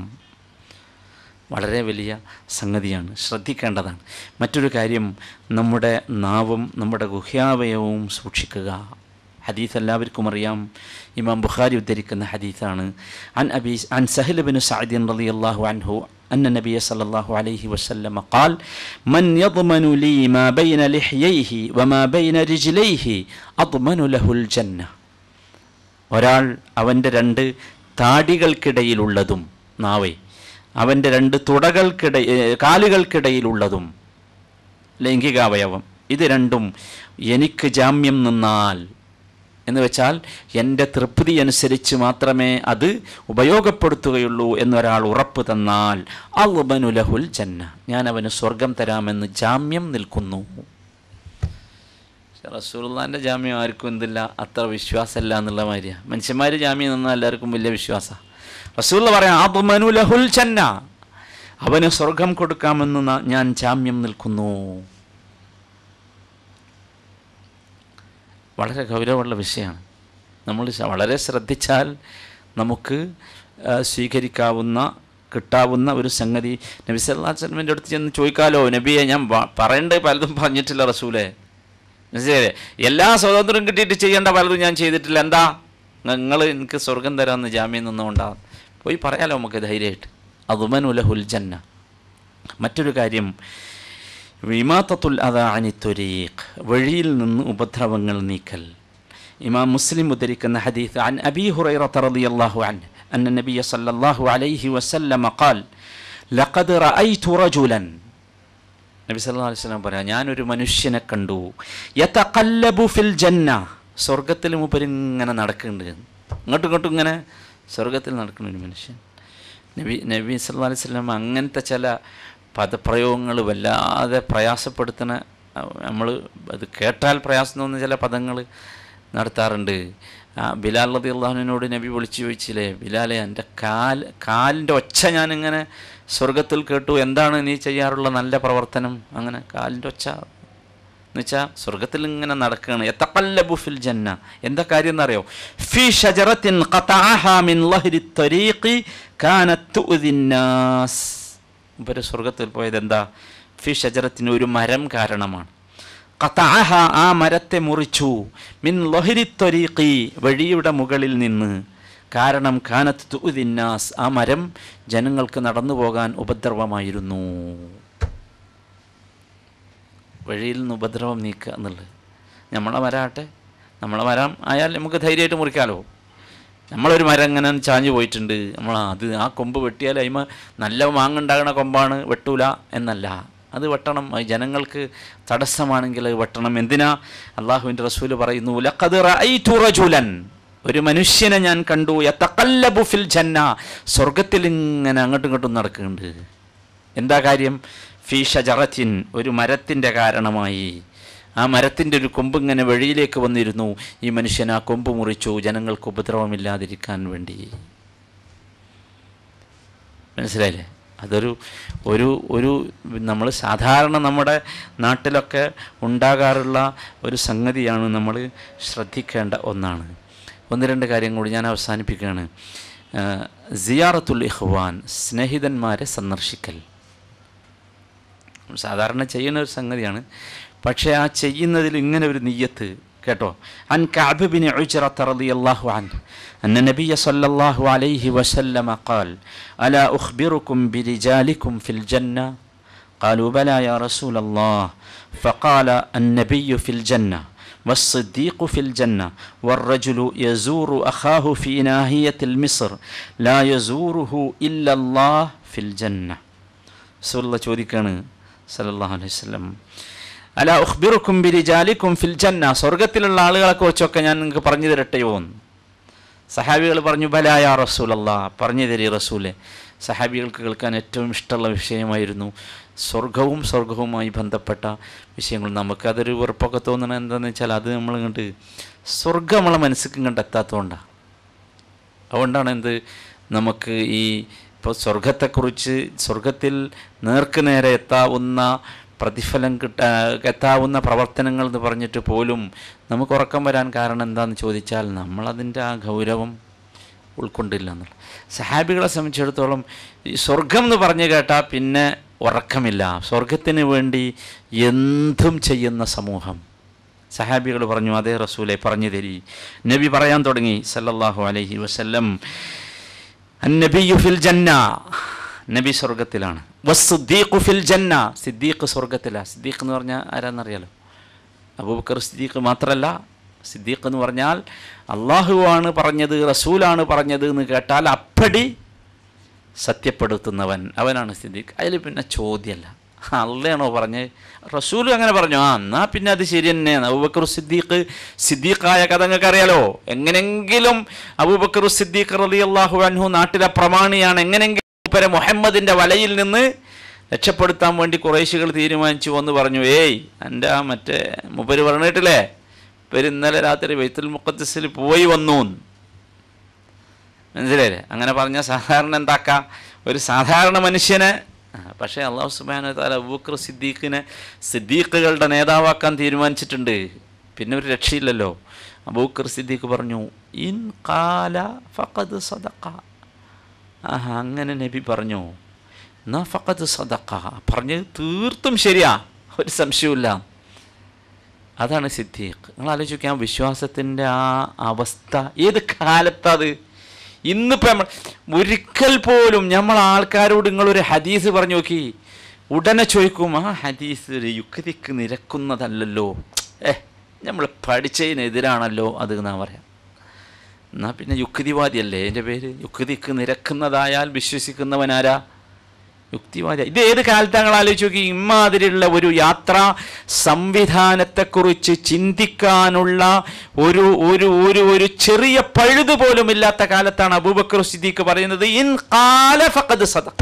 വളരെ വലിയ സംഗതിയാണ് ശ്രദ്ധിക്കേണ്ടതാണ് മറ്റൊരു കാര്യം നമ്മുടെ നാവും നമ്മുടെ ഗുഹ്യാവയവവും സൂക്ഷിക്കുക ഹദീസ് എല്ലാവർക്കും അറിയാം ഇമാം ബുഖാരി ഉദ്ധരിക്കുന്ന ഹദീസാണ് അൻ അബി അൻ സഹൽ ബിൻ സഅദിൻ റളിയല്ലാഹു അൻഹു أن النبي صلى الله عليه وسلم قال من يضمن لي ما بين لحييه وما بين رجليه أضمن له الجنة ഒരാൾ അവൻ്റെ രണ്ട് താടികൾക്കിടയിലുള്ളതും നാവേ അവൻ്റെ രണ്ട് തുടകൾക്കിട ഏ, കാലുകൾക്കിടയിലുള്ളതും ലൈംഗികാവയവം ഇത് രണ്ടും എനിക്ക് ജാമ്യം നിന്നാൽ എന്ന് വെച്ചാൽ എൻ്റെ തൃപ്തി അനുസരിച്ച് മാത്രമേ അത് ഉപയോഗപ്പെടുത്തുകയുള്ളൂ എന്നൊരാൾ ഉറപ്പ് തന്നാൽ അൽബനുലഹുൽ ജന്ന ഞാൻ അവന് സ്വർഗം തരാമെന്ന് ജാമ്യം നിൽക്കുന്നു പക്ഷെ റസൂലുള്ളാൻ്റെ ജാമ്യം ആർക്കും എന്തില്ല അത്ര വിശ്വാസമല്ല എന്നുള്ള മാതിരിയാണ് മനുഷ്യന്മാർ ജാമ്യം നിന്നാൽ എല്ലാവർക്കും വലിയ വിശ്വാസമാണ് റസൂള്ള പറയാം അബ്മനുലഹുൽ ജന്ന അവന് സ്വർഗം കൊടുക്കാമെന്ന് ന- ഞാൻ ജാമ്യം നിൽക്കുന്നു വളരെ ഗൗരവമുള്ള വിഷയമാണ് നമ്മൾ ശ- വളരെ ശ്രദ്ധിച്ചാൽ നമുക്ക് ആ, സ്വീകരിക്കാവുന്ന കിട്ടാവുന്ന ഒരു സംഗതി നബി സല്ലല്ലാഹു അലൈഹി വസല്ലമയുടെ അടുത്ത് ചെന്ന് ചോദിക്കാലോ നബിയെ ഞാൻ വ- പറയേണ്ടത് പലതും പറഞ്ഞിട്ടില്ല റസൂലേ മനസ്സിലായില്ലേ എല്ലാ സ്വാതന്ത്ര്യം കിട്ടിയിട്ട് ചെയ്യേണ്ട പലതും ഞാൻ ചെയ്തിട്ടില്ല എന്താ നിങ്ങൾ എനിക്ക് സ്വർഗം തരാമെന്ന് ജാമ്യം നിന്നുകൊണ്ടാണ് പോയി പറയാലോ നമുക്ക് ധൈര്യമായിട്ട് അതുമനുലഹുൽ ജന്ന മറ്റൊരു കാര്യം വിമാത്തത്തുൽ അതാനിത്തൊരീഖ് വഴിയിൽ നിന്ന് ഉപദ്രവങ്ങൾ നീക്കൽ ഇമാം മുസ്ലിം ഉദ്ധരിക്കുന്ന ഹദീസ് عن أبي هريرة رضي الله عنه أن النبي صلى الله عليه وسلم قال لقد رأيت رجلا നബി സല്ലല്ലാഹു അലൈഹി വസല്ലം പറയാം ഞാനൊരു മനുഷ്യനെ കണ്ടു യതഖല്ലബു ഫിൽ ജന്ന സ്വർഗത്തിൽ മൂപ്പരിങ്ങനെ നടക്കുന്നുണ്ട് ഇങ്ങോട്ടും ഇങ്ങോട്ടും ഇങ്ങനെ സ്വർഗത്തിൽ നടക്കുന്ന ഒരു മനുഷ്യൻ നബി നബി സല്ലല്ലാഹു അലൈഹി വസല്ലം അങ്ങനത്തെ ചില പദപ്രയോഗങ്ങൾ വല്ലാതെ പ്രയാസപ്പെടുത്തുന്ന നമ്മൾ അത് കേട്ടാൽ പ്രയാസം തോന്നുന്ന ചില പദങ്ങൾ നടത്താറുണ്ട് ആ ബിലാൽ റതി അള്ളാഹുവിനോട് നബി വിളിച്ചു ചോദിച്ചില്ലേ ബിലാലെ എൻ്റെ കാൽ കാലിൻ്റെ ഒച്ച ഞാനിങ്ങനെ സ്വർഗത്തിൽ കേട്ടു എന്താണ് നീ ചെയ്യാറുള്ള നല്ല പ്രവർത്തനം അങ്ങനെ കാലിൻ്റെ ഒച്ച എന്നുവെച്ചാൽ സ്വർഗത്തിൽ ഇങ്ങനെ നടക്കുകയാണ് യതഖല്ലബു ഫിൽ ജന്ന എന്താ കാര്യം എന്നറിയോ ഫി ഷജറത്തിൻ ഖതഅഹാ മിൻ ലഹരി ത്വരീഖി കാനത് തുഅ്ദി നാസ് ഇവര് സ്വർഗത്തിൽ പോയത് എന്താ ഫി ഷജറത്തിന് ഒരു മരം കാരണമാണ് ഖതഅഹ ആ മരത്തെ മുറിച്ചു മിൻ ലഹരി ത്വരീഖി വഴിയുടെ മുകളിൽ നിന്ന് കാരണം കാനത്ത് തുഅ്ദി നാസ് ആ മരം ജനങ്ങൾക്ക് നടന്നു പോകാൻ ഉപദ്രവമായിരുന്നു വഴിയിൽ നിന്ന് ഉപദ്രവം നീക്കുക എന്നുള്ളത് നമ്മളെ മരമാട്ടെ നമ്മളെ മരം ആയാൽ നമുക്ക് ധൈര്യമായിട്ട് മുറിക്കാമല്ലോ നമ്മളൊരു മരം ഇങ്ങനെ ചാഞ്ഞു പോയിട്ടുണ്ട് നമ്മൾ അത് ആ കൊമ്പ് വെട്ടിയാൽ അതിമ നല്ല മാങ്ങുണ്ടാകുന്ന കൊമ്പാണ് വെട്ടൂല എന്നല്ല അത് വെട്ടണം അത് ജനങ്ങൾക്ക് തടസ്സമാണെങ്കിൽ അത് വെട്ടണം എന്തിനാ അള്ളാഹുവിൻ്റെ റസൂല് പറയുന്നു ലഖദ് റഅയ്തു റജുലൻ ഒരു മനുഷ്യനെ ഞാൻ കണ്ടു യതഖല്ലബു ഫിൽ ജന്ന സ്വർഗത്തിൽ ഇങ്ങനെ അങ്ങോട്ടും ഇങ്ങോട്ടും നടക്കുന്നുണ്ട് എന്താ കാര്യം ഫീ ഷജറത്തിൻ ഒരു മരത്തിൻ്റെ കാരണമായി ആ മരത്തിൻ്റെ ഒരു കൊമ്പ് ഇങ്ങനെ വഴിയിലേക്ക് വന്നിരുന്നു ഈ മനുഷ്യൻ ആ കൊമ്പ് മുറിച്ചു ജനങ്ങൾക്ക് ഉപദ്രവമില്ലാതിരിക്കാൻ വേണ്ടി മനസ്സിലായില്ലേ അതൊരു ഒരു ഒരു നമ്മൾ സാധാരണ നമ്മുടെ നാട്ടിലൊക്കെ ഉണ്ടാകാറുള്ള ഒരു സംഗതിയാണ് നമ്മൾ ശ്രദ്ധിക്കേണ്ട ഒന്നാണ് ഒന്ന് രണ്ട് കാര്യം കൂടി ഞാൻ അവസാനിപ്പിക്കുകയാണ് ആ, സിയാറത്തുൽ ഇഹ്വാൻ സ്നേഹിതന്മാരെ സന്ദർശിക്കൽ സാധാരണ ചെയ്യുന്ന ഒരു സംഗതിയാണ് പക്ഷേ ആ ചെയ്യുന്നതിൽ ഇങ്ങനെ ഒരു നീയത്ത് കേട്ടോ അൻ കഅബ് ബിൻ ഉജ്റത റളിയല്ലാഹു അൻഹു അന്ന നബിയ സല്ലല്ലാഹു അലൈഹി വസല്ലമ ഖാൽ അലാ ഉഖ്ബിറുക്കും ബിരിജാലിക്കും ഫിൽ ജന്ന قالوا بلى يا رسول الله فقال النبي في الجنة والصديق في الجنة والرجل يزور أخاه في ناهية المصر لا يزوره إلا الله في الجنة സുല്ല ചോദിക്കാണ് സല്ലല്ലാഹു അലൈഹി വസല്ലം അല ഉഖ്ബിറുക്കും ബിരിജാലിക്കും ഫിൽ ജന്ന സ്വർഗത്തിലുള്ള ആളുകളെ കുറിച്ചൊക്കെ ഞാൻ നിങ്ങൾക്ക് പറഞ്ഞു തരട്ടെയോ എന്ന് സഹാബികൾ പറഞ്ഞു ബലായ റസൂലല്ല പറഞ്ഞു തരി റസൂലെ സഹാബികൾക്ക് കേൾക്കാൻ ഏറ്റവും ഇഷ്ടമുള്ള വിഷയമായിരുന്നു സ്വർഗവും സ്വർഗവുമായി ബന്ധപ്പെട്ട വിഷയങ്ങൾ നമുക്കതൊരു വെറുപ്പൊക്കെ തോന്നണത് എന്താണെന്ന് വെച്ചാൽ അത് നമ്മൾ ഇങ്ങോട്ട് സ്വർഗം നമ്മളെ മനസ്സിലേക്ക് ഇങ്ങോട്ട് എത്താത്തതുകൊണ്ടാണ് അതുകൊണ്ടാണ് എന്ത് നമുക്ക് ഈ ഇപ്പോൾ സ്വർഗത്തെക്കുറിച്ച് സ്വർഗത്തിൽ നേർക്ക് നേരെ എത്താവുന്ന പ്രതിഫലം കിട്ടാ എത്താവുന്ന പ്രവർത്തനങ്ങൾ എന്ന് പറഞ്ഞിട്ട് പോലും നമുക്ക് ഉറക്കം വരാൻ കാരണം എന്താണെന്ന് ചോദിച്ചാൽ നമ്മളതിൻ്റെ ആ ഗൗരവം ഉൾക്കൊണ്ടില്ല എന്നുള്ള സഹാബികളെ സംബന്ധിച്ചിടത്തോളം ഈ സ്വർഗം എന്ന് പറഞ്ഞു കേട്ടാൽ പിന്നെ ഉറക്കമില്ല സ്വർഗത്തിന് വേണ്ടി എന്തും ചെയ്യുന്ന സമൂഹം സഹാബികൾ പറഞ്ഞു അതേ റസൂലെ പറഞ്ഞു തരി നബി പറയാൻ തുടങ്ങി സല്ലല്ലാഹു അലൈഹി വസല്ലം അന്നബിയു ഫിൽ ജന്ന നബി സ്വർഗത്തിലാണ് വസ്സുദ്ദീഖു ഫിൽ ജന്ന സിദ്ദീഖ് സ്വർഗത്തിലാണ് സിദ്ദീഖ് എന്ന് പറഞ്ഞാൽ ആരാന്നറിയാലോ അബൂബക്കർ സിദ്ദീഖ് മാത്രമല്ല സിദ്ദീഖ് എന്ന് പറഞ്ഞാൽ അള്ളാഹുവാണ് പറഞ്ഞത് റസൂലാണ് പറഞ്ഞത് എന്ന് കേട്ടാൽ അപ്പടി സത്യപ്പെടുത്തുന്നവൻ അവനാണ് സിദ്ദീഖ് അതിൽ പിന്നെ ചോദ്യമല്ല അള്ളയാണോ പറഞ്ഞത് റസൂലും അങ്ങനെ പറഞ്ഞു ആ എന്നാ പിന്നെ അത് ശരി തന്നെയാണ് അബൂബക്കർ സിദ്ദീഖ് സിദ്ദീഖായ കഥ നിങ്ങൾക്ക് അറിയാലോ എങ്ങനെങ്കിലും അബൂബക്കർ സിദ്ദീഖ് റലി അള്ളാഹു അൻഹു നാട്ടിലെ പ്രമാണിയാണ് എങ്ങനെങ്കിലും മൂപ്പരെ മുഹമ്മദിന്റെ വലയിൽ നിന്ന് രക്ഷപ്പെടുത്താൻ വേണ്ടി കുറേശികൾ തീരുമാനിച്ചു എന്ന് പറഞ്ഞു ഏയ് എൻ്റെ ആ മറ്റേ മുപ്പര് പറഞ്ഞിട്ടില്ലേ ഇവർ ഇന്നലെ രാത്രി ബൈത്തുൽ മുഖദ്സിൽ പോയി വന്നു എന്ന്. മനസ്സിലായില്ലേ അങ്ങനെ പറഞ്ഞാൽ സാധാരണ എന്താക്കാം ഒരു സാധാരണ മനുഷ്യനെ ആ, പക്ഷേ അള്ളാഹു സുബാന താല അബൂക്കർ സിദ്ദീഖിനെ സിദ്ദീഖുകളുടെ നേതാവാക്കാൻ തീരുമാനിച്ചിട്ടുണ്ട് പിന്നെ ഒരു രക്ഷയില്ലല്ലോ അബൂക്കർ സിദ്ദീഖ് പറഞ്ഞു ഇൻ കാല ഫഖദ് സദഖ ആഹാ അങ്ങനെ നബി പറഞ്ഞു എന്നാ ഫഖദ് സദഖ പറഞ്ഞത് തീർത്തും ശരിയാ ഒരു സംശയവുമില്ല അതാണ് സിദ്ദീഖ് നിങ്ങൾ ആലോചിക്കുക ആ വിശ്വാസത്തിൻ്റെ ആ അവസ്ഥ ഏത് കാലത്തത് ഇന്നിപ്പോൾ നമ്മൾ ഒരിക്കൽ പോലും നമ്മൾ ആൾക്കാരോട് നിങ്ങളൊരു ഹദീസ് പറഞ്ഞു നോക്കി ഉടനെ ചോദിക്കും ആ ഹദീസ് ഒരു യുക്തിക്ക് നിരക്കുന്നതല്ലല്ലോ ഏ നമ്മൾ പഠിച്ചതിനെതിരാണല്ലോ അത് എന്നാ പറയാം എന്നാൽ പിന്നെ യുക്തിവാദിയല്ലേ എൻ്റെ പേര് യുക്തിക്ക് നിരക്കുന്നതായാൽ വിശ്വസിക്കുന്നവനാരാ യുക്തിവാദി ഇത് ഏത് കാലത്താണ് നിങ്ങൾ ആലോചിച്ച് നോക്കി ഇമാതിരിയുള്ള ഒരു യാത്രാ സംവിധാനത്തെക്കുറിച്ച് ചിന്തിക്കാനുള്ള ഒരു ഒരു ഒരു ഒരു ചെറിയ പഴുത് പോലും ഇല്ലാത്ത കാലത്താണ് അബൂബക്കർ സിദ്ദീഖ് പറയുന്നത് ഇൻ കാല ഫഖദ് സദഖ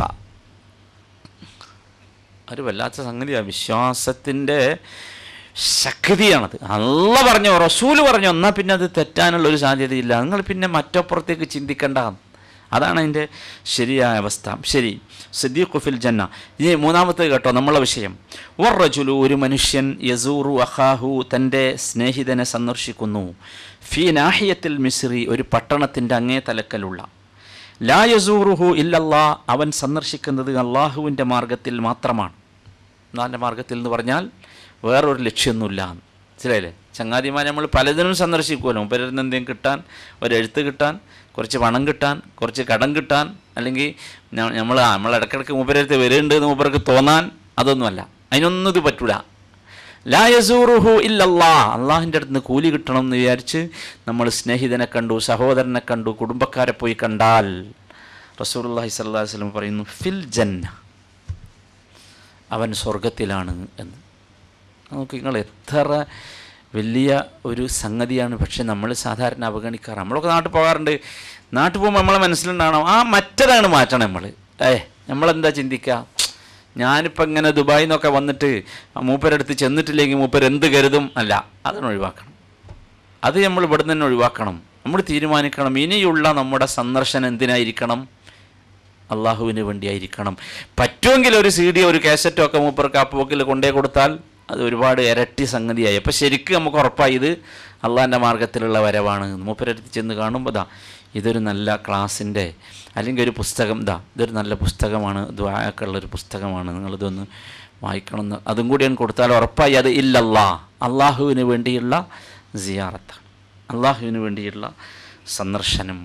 ഒരു വല്ലാത്ത സംഗതിയാണ് വിശ്വാസത്തിൻ്റെ ശക്തിയാണത് അല്ല പറഞ്ഞോ റസൂല് പറഞ്ഞോ എന്നാൽ പിന്നെ അത് തെറ്റാനുള്ള ഒരു സാധ്യതയില്ല നിങ്ങൾ പിന്നെ മറ്റപ്പുറത്തേക്ക് ചിന്തിക്കേണ്ട അതാണ് അതിൻ്റെ ശരിയായ അവസ്ഥ ശരി സിദ്ദീഖു ഫിൽ ജന്ന ഇനി മൂന്നാമത്തെ കേട്ടോ നമ്മളെ വിഷയം വറജുലു ഒരു മനുഷ്യൻ യസൂറു അഹാഹു തൻ്റെ സ്നേഹിതനെ സന്ദർശിക്കുന്നു ഫി നാഹിയത്തിൽ മിസ്രി ഒരു പട്ടണത്തിൻ്റെ അങ്ങേ തലക്കലുള്ള ലാ യസൂറുഹു ഇല്ലല്ലാ അവൻ സന്ദർശിക്കുന്നത് അള്ളാഹുവിൻ്റെ മാർഗത്തിൽ മാത്രമാണ് നാലിൻ്റെ മാർഗത്തിൽ എന്ന് പറഞ്ഞാൽ വേറൊരു ലക്ഷ്യമൊന്നുമില്ല മനസ്സിലായില്ലേ ചങ്ങാതിമാരെ നമ്മൾ പലതിനും സന്ദർശിക്കുമല്ലോ മുപ്പരിൽ നിന്ന് എന്തെങ്കിലും കിട്ടാൻ ഒരു എഴുത്ത് കിട്ടാൻ കുറച്ച് പണം കിട്ടാൻ കുറച്ച് കടം കിട്ടാൻ അല്ലെങ്കിൽ നമ്മൾ നമ്മൾ ഇടയ്ക്കിടയ്ക്ക് മൂപ്പരടുത്ത് വരുന്നുണ്ട് എന്ന് മൂപ്പർക്ക് തോന്നാൻ അതൊന്നുമല്ല അതിനൊന്നും ഇത് പറ്റൂല ലാ യസൂറുഹു ഇല്ലല്ലാ അള്ളാഹിൻ്റെ അടുത്ത് നിന്ന് കൂലി കിട്ടണം എന്ന് വിചാരിച്ച് നമ്മൾ സ്നേഹിതനെ കണ്ടു സഹോദരനെ കണ്ടു കുടുംബക്കാരെ പോയി കണ്ടാൽ റസൂലുള്ളാഹി സ്വല്ലല്ലാഹു അലൈഹി വസല്ലം പറയുന്നു ഫിൽ ജന്ന അവൻ സ്വർഗത്തിലാണ് എന്ന് നമുക്ക് നിങ്ങൾ എത്ര വലിയ ഒരു സംഗതിയാണ് പക്ഷെ നമ്മൾ സാധാരണ അവഗണിക്കാറ് നമ്മളൊക്കെ നാട്ടിൽ പോകാറുണ്ട് നാട്ടിൽ പോകുമ്പോൾ നമ്മളെ മനസ്സിലുണ്ടാവണം ആ മറ്റതാണ് മാറ്റണം നമ്മൾ ഏ നമ്മളെന്താ ചിന്തിക്കുക ഞാനിപ്പോൾ ഇങ്ങനെ ദുബായിൽ നിന്നൊക്കെ വന്നിട്ട് മൂപ്പരടുത്ത് ചെന്നിട്ടില്ലെങ്കിൽ മൂപ്പർ എന്ത് കരുതും അല്ല അതിനെ ഒഴിവാക്കണം അത് നമ്മൾ ഇവിടെ തന്നെ ഒഴിവാക്കണം നമ്മൾ തീരുമാനിക്കണം ഇനിയുള്ള നമ്മുടെ സന്ദർശനം എന്തിനായിരിക്കണം അള്ളാഹുവിന് വേണ്ടിയായിരിക്കണം പറ്റുമെങ്കിൽ ഒരു സി ഡി ഒരു കാസറ്റോ ഒക്കെ മൂപ്പർക്ക് ആ പോക്കിൽ കൊണ്ടേ കൊടുത്താൽ അത് ഒരുപാട് ഇരട്ടി സംഗതിയായി അപ്പോൾ ശരിക്കും നമുക്ക് ഉറപ്പായി ഇത് അള്ളാഹിൻ്റെ മാർഗത്തിലുള്ള വരവാണ് മൂപ്പരടുത്ത് ചെന്ന് കാണുമ്പോൾ ദാ ഇതൊരു നല്ല ക്ലാസ്സിൻ്റെ അല്ലെങ്കിൽ ഒരു പുസ്തകം ഇതാ ഇതൊരു നല്ല പുസ്തകമാണ് ദ്വായൊക്കെ ഉള്ളൊരു പുസ്തകമാണ് നിങ്ങളിതൊന്ന് വായിക്കണം എന്ന് അതും കൂടി ഞാൻ കൊടുത്താൽ ഉറപ്പായി അത് ഇല്ലല്ലാ അള്ളാഹുവിന് വേണ്ടിയുള്ള സിയാറത്താണ് അള്ളാഹുവിന് വേണ്ടിയുള്ള സന്ദർശനം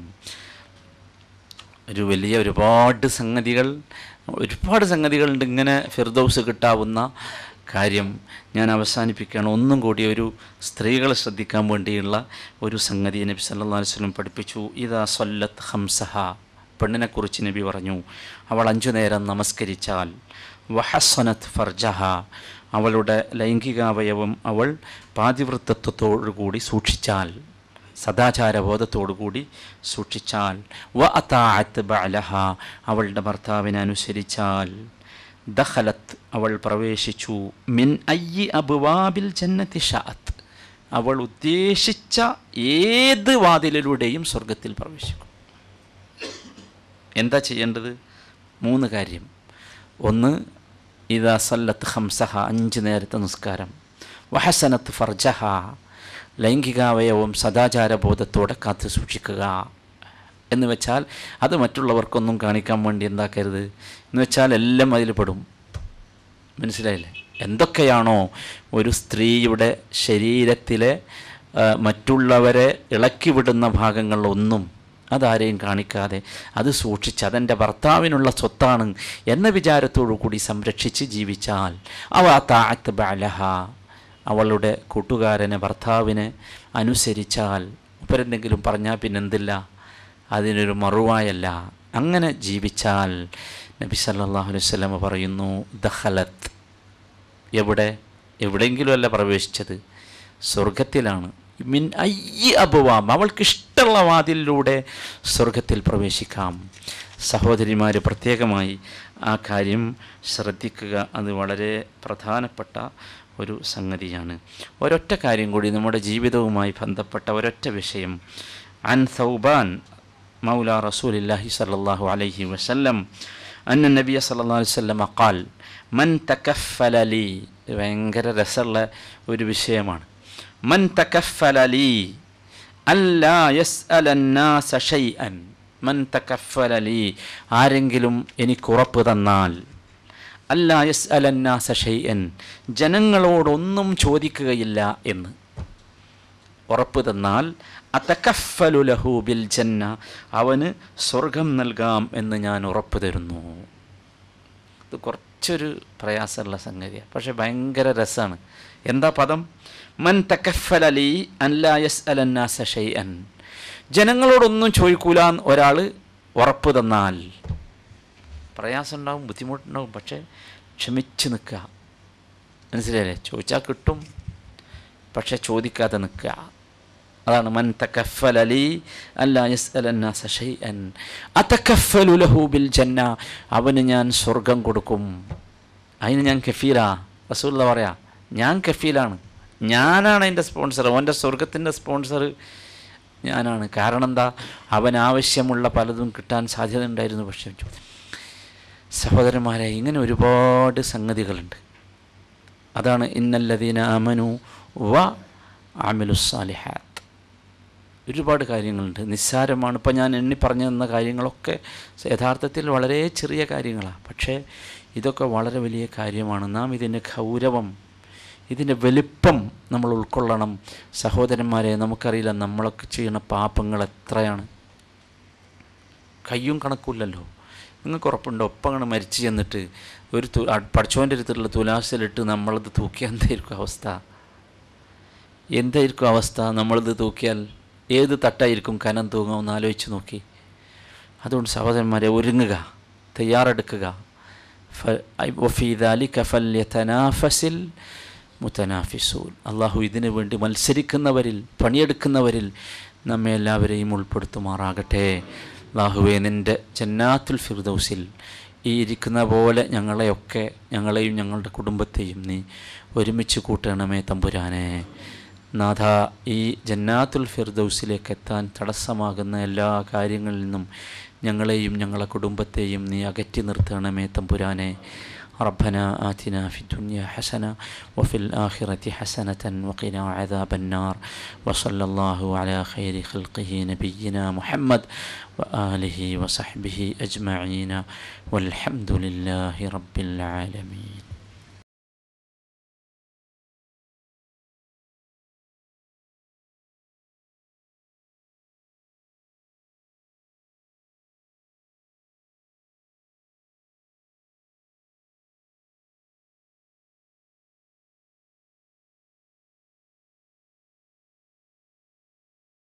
ഒരു വലിയ ഒരുപാട് സംഗതികൾ ഒരുപാട് സംഗതികളുണ്ട് ഇങ്ങനെ ഫിർദൗസ് കിട്ടാവുന്ന കാര്യം ഞാൻ അവസാനിപ്പിക്കുകയാണ് ഒന്നും കൂടി ഒരു സ്ത്രീകളെ ശ്രദ്ധിക്കാൻ വേണ്ടിയുള്ള ഒരു സംഗതി നബി സല്ലല്ലാഹു അലൈഹി വസല്ലം പഠിപ്പിച്ചു ഇതാ സൊല്ലത്ത് ഹംസഹ പെണ്ണിനെക്കുറിച്ച് നബി പറഞ്ഞു അവൾ അഞ്ചു നേരം നമസ്കരിച്ചാൽ വഹസനത്ത് ഫർജഹ അവളുടെ ലൈംഗികാവയവം അവൾ പാതിവൃത്തത്വത്തോടു കൂടി സൂക്ഷിച്ചാൽ സദാചാരബോധത്തോടുകൂടി സൂക്ഷിച്ചാൽ വ അതാഅത്ത് ബഅലഹ അവളുടെ ഭർത്താവിനെ അനുസരിച്ചാൽ ദഖലത്ത് അവൾ പ്രവേശിച്ചു മിൻ അയ്യി അബുവാബിൽ ജന്നത്തി ഷാത്ത് അവൾ ഉദ്ദേശിച്ച ഏത് വാതിലിലൂടെയും സ്വർഗത്തിൽ പ്രവേശിക്കും എന്താ ചെയ്യേണ്ടത് മൂന്ന് കാര്യം ഒന്ന് ഇതാ സല്ലത്ത് ഹംസഹ അഞ്ച് നേരത്തെ നിസ്കാരം വഹസനത്ത് ഫർജഹ ലൈംഗികാവയവം സദാചാരബോധത്തോടെ കാത്തു സൂക്ഷിക്കുക എന്ന് വെച്ചാൽ അത് മറ്റുള്ളവർക്കൊന്നും കാണിക്കാൻ വേണ്ടി എന്താക്കരുത് എന്ന് വെച്ചാൽ എല്ലാം അതിൽ പെടും മനസ്സിലായില്ലേ എന്തൊക്കെയാണോ ഒരു സ്ത്രീയുടെ ശരീരത്തിലെ ആ, മറ്റുള്ളവരെ ഇളക്കി വിടുന്ന ഭാഗങ്ങളിലൊന്നും അതാരെയും കാണിക്കാതെ അത് സൂക്ഷിച്ച് അതെൻ്റെ ഭർത്താവിനുള്ള സ്വത്താണ് എന്ന വിചാരത്തോടു കൂടി സംരക്ഷിച്ച് ജീവിച്ചാൽ അവ താഴത്ത് ബാലഹ അവളുടെ കൂട്ടുകാരനെ ഭർത്താവിനെ അനുസരിച്ചാൽ ഇവരെന്തെങ്കിലും പറഞ്ഞാൽ പിന്നെന്തില്ല അതിനൊരു മറുവായല്ല അങ്ങനെ ജീവിച്ചാൽ നബി സല്ലല്ലാഹു അലൈഹി വസല്ലമ പറയുന്നു ദഹലത്ത് എവിടെ എവിടെയെങ്കിലും അല്ല പ്രവേശിച്ചത് സ്വർഗത്തിലാണ് മിൻ അയ്യ അബുവാം അവൾക്ക് ഇഷ്ടമുള്ള വാതിലിലൂടെ സ്വർഗത്തിൽ പ്രവേശിക്കാം സഹോദരിമാർ പ്രത്യേകമായി ആ കാര്യം ശ്രദ്ധിക്കുക അത് വളരെ പ്രധാനപ്പെട്ട ഒരു സംഗതിയാണ് ഒരൊറ്റ കാര്യം കൂടി നമ്മുടെ ജീവിതവുമായി ബന്ധപ്പെട്ട ഒരൊറ്റ വിഷയം അൻ സൗബാൻ മൗല റസൂലില്ലാഹി സല്ലല്ലാഹു അലൈഹി വസല്ലം അന്ന നബിയ സല്ലല്ലാഹു അലൈഹി വസല്ലം ഖാൽ മൻ തകഫല ലി ഇത് ഭയങ്കര രസമുള്ള ഒരു വിഷയമാണ് മൻ തകഫല ലി അല്ലാ യസ്അലന്നാസ ഷൈഅൻ മൻ തകഫല ലി ആരെങ്കിലും എനിക്ക് ഉറപ്പ് തന്നാൽ അല്ലാ യസ്അലന്നാസ ഷൈഅൻ ജനങ്ങളോടൊന്നും ചോദിക്കുകയില്ല എന്ന് ഉറപ്പ് തന്നാൽ അതക്കഫലു ലഹു ബിൽ ജന്ന അവന് സ്വർഗം നൽകാം എന്ന് ഞാൻ ഉറപ്പ് തരുന്നു ഇത് കുറച്ചൊരു പ്രയാസമുള്ള സംഗതിയാണ് പക്ഷെ ഭയങ്കര രസമാണ് എന്താ പദം മൻ തക്കഫലി അൻലായസ് അലന്നാസ ഷൈഅൻ ജനങ്ങളോടൊന്നും ചോദിക്കൂല ഒരാൾ ഉറപ്പ് തന്നാൽ പ്രയാസം ഉണ്ടാവും ബുദ്ധിമുട്ടുണ്ടാവും പക്ഷേ ക്ഷമിച്ച് നിൽക്കുക മനസ്സിലായില്ലേ ചോദിച്ചാൽ കിട്ടും പക്ഷെ ചോദിക്കാതെ നിൽക്കുക അതാണ് മൻ തക്കഫലി അല്ലാ യസ്അലന്നാസ ഷൈഅൻ അതക്കഫലു ലഹു ബിൽ ജന്ന അവന് ഞാൻ സ്വർഗം കൊടുക്കും അതിന് ഞാൻ കഫീലാ റസൂല്ല പറയാ ഞാൻ കഫീലാണ് ഞാനാണ് എൻ്റെ സ്പോൺസർ അവൻ്റെ സ്വർഗത്തിൻ്റെ സ്പോൺസർ ഞാനാണ് കാരണം എന്താ അവൻ ആവശ്യമുള്ള പലതും കിട്ടാൻ സാധ്യത ഉണ്ടായിരുന്നു പക്ഷേ സഹോദരന്മാരെ ഇങ്ങനെ ഒരുപാട് സംഗതികളുണ്ട് അതാണ് ഇന്നല്ലദീന അമനു വ ആമിലുസാലിഹാത്ത് ഒരുപാട് കാര്യങ്ങളുണ്ട് നിസ്സാരമാണ് ഇപ്പം ഞാൻ എണ്ണി പറഞ്ഞു തന്ന കാര്യങ്ങളൊക്കെ യഥാർത്ഥത്തിൽ വളരെ ചെറിയ കാര്യങ്ങളാണ് പക്ഷേ ഇതൊക്കെ വളരെ വലിയ കാര്യമാണ് നാം ഇതിൻ്റെ ഗൗരവം ഇതിൻ്റെ വലിപ്പം നമ്മൾ ഉൾക്കൊള്ളണം സഹോദരന്മാരെ നമുക്കറിയില്ല നമ്മളൊക്കെ ചെയ്യുന്ന പാപങ്ങൾ എത്രയാണ് കയ്യും കണക്കില്ലല്ലോ നിങ്ങൾക്ക് ഉറപ്പുണ്ടോ ഒപ്പം അങ്ങനെ മരിച്ചു ചെന്നിട്ട് ഒരു തു പഠിച്ചോൻ്റെ അടുത്തുള്ള തുലാസിലിട്ട് നമ്മളത് തൂക്കിയാൽ എന്തായിരിക്കും അവസ്ഥ എന്തായിരിക്കും അവസ്ഥ നമ്മളിത് തൂക്കിയാൽ ഏത് തട്ടായിരിക്കും കനം തൂങ്ങുമെന്ന് ആലോചിച്ച് നോക്കി അതുകൊണ്ട് സഹോദരന്മാരെ ഒരുങ്ങുക തയ്യാറെടുക്കുക ഫല്യതനാഫസിൽ മുത്തനാഫിസൂൽ അള്ളാഹു ഇതിനു വേണ്ടി മത്സരിക്കുന്നവരിൽ പണിയെടുക്കുന്നവരിൽ നമ്മെ എല്ലാവരെയും ഉൾപ്പെടുത്തുമാറാകട്ടെ അള്ളാഹുവെ നിൻ്റെ ജന്നാത്തുൽ ഫിർദൗസിൽ ഈ ഇരിക്കുന്ന പോലെ ഞങ്ങളെയൊക്കെ ഞങ്ങളെയും ഞങ്ങളുടെ കുടുംബത്തെയും നീ ഒരുമിച്ച് കൂട്ടണമേ തമ്പുരാനെ നാഥ ഈ ജന്നാത്തുൽ ഫിർദൗസിലേക്ക് എത്താൻ തടസ്സമാകുന്ന എല്ലാ കാര്യങ്ങളിൽ നിന്നും ഞങ്ങളെയും ഞങ്ങളെ കുടുംബത്തെയും നീ അകറ്റി നിർത്തണമേ തമ്പുരാനെ ربنا آتنا في الدنيا حسنة وفي الآخرة حسنة وقنا عذاب النار وصلى الله على خير خلقه نبينا محمد وآله وصحبه أجمعين والحمد لله رب العالمين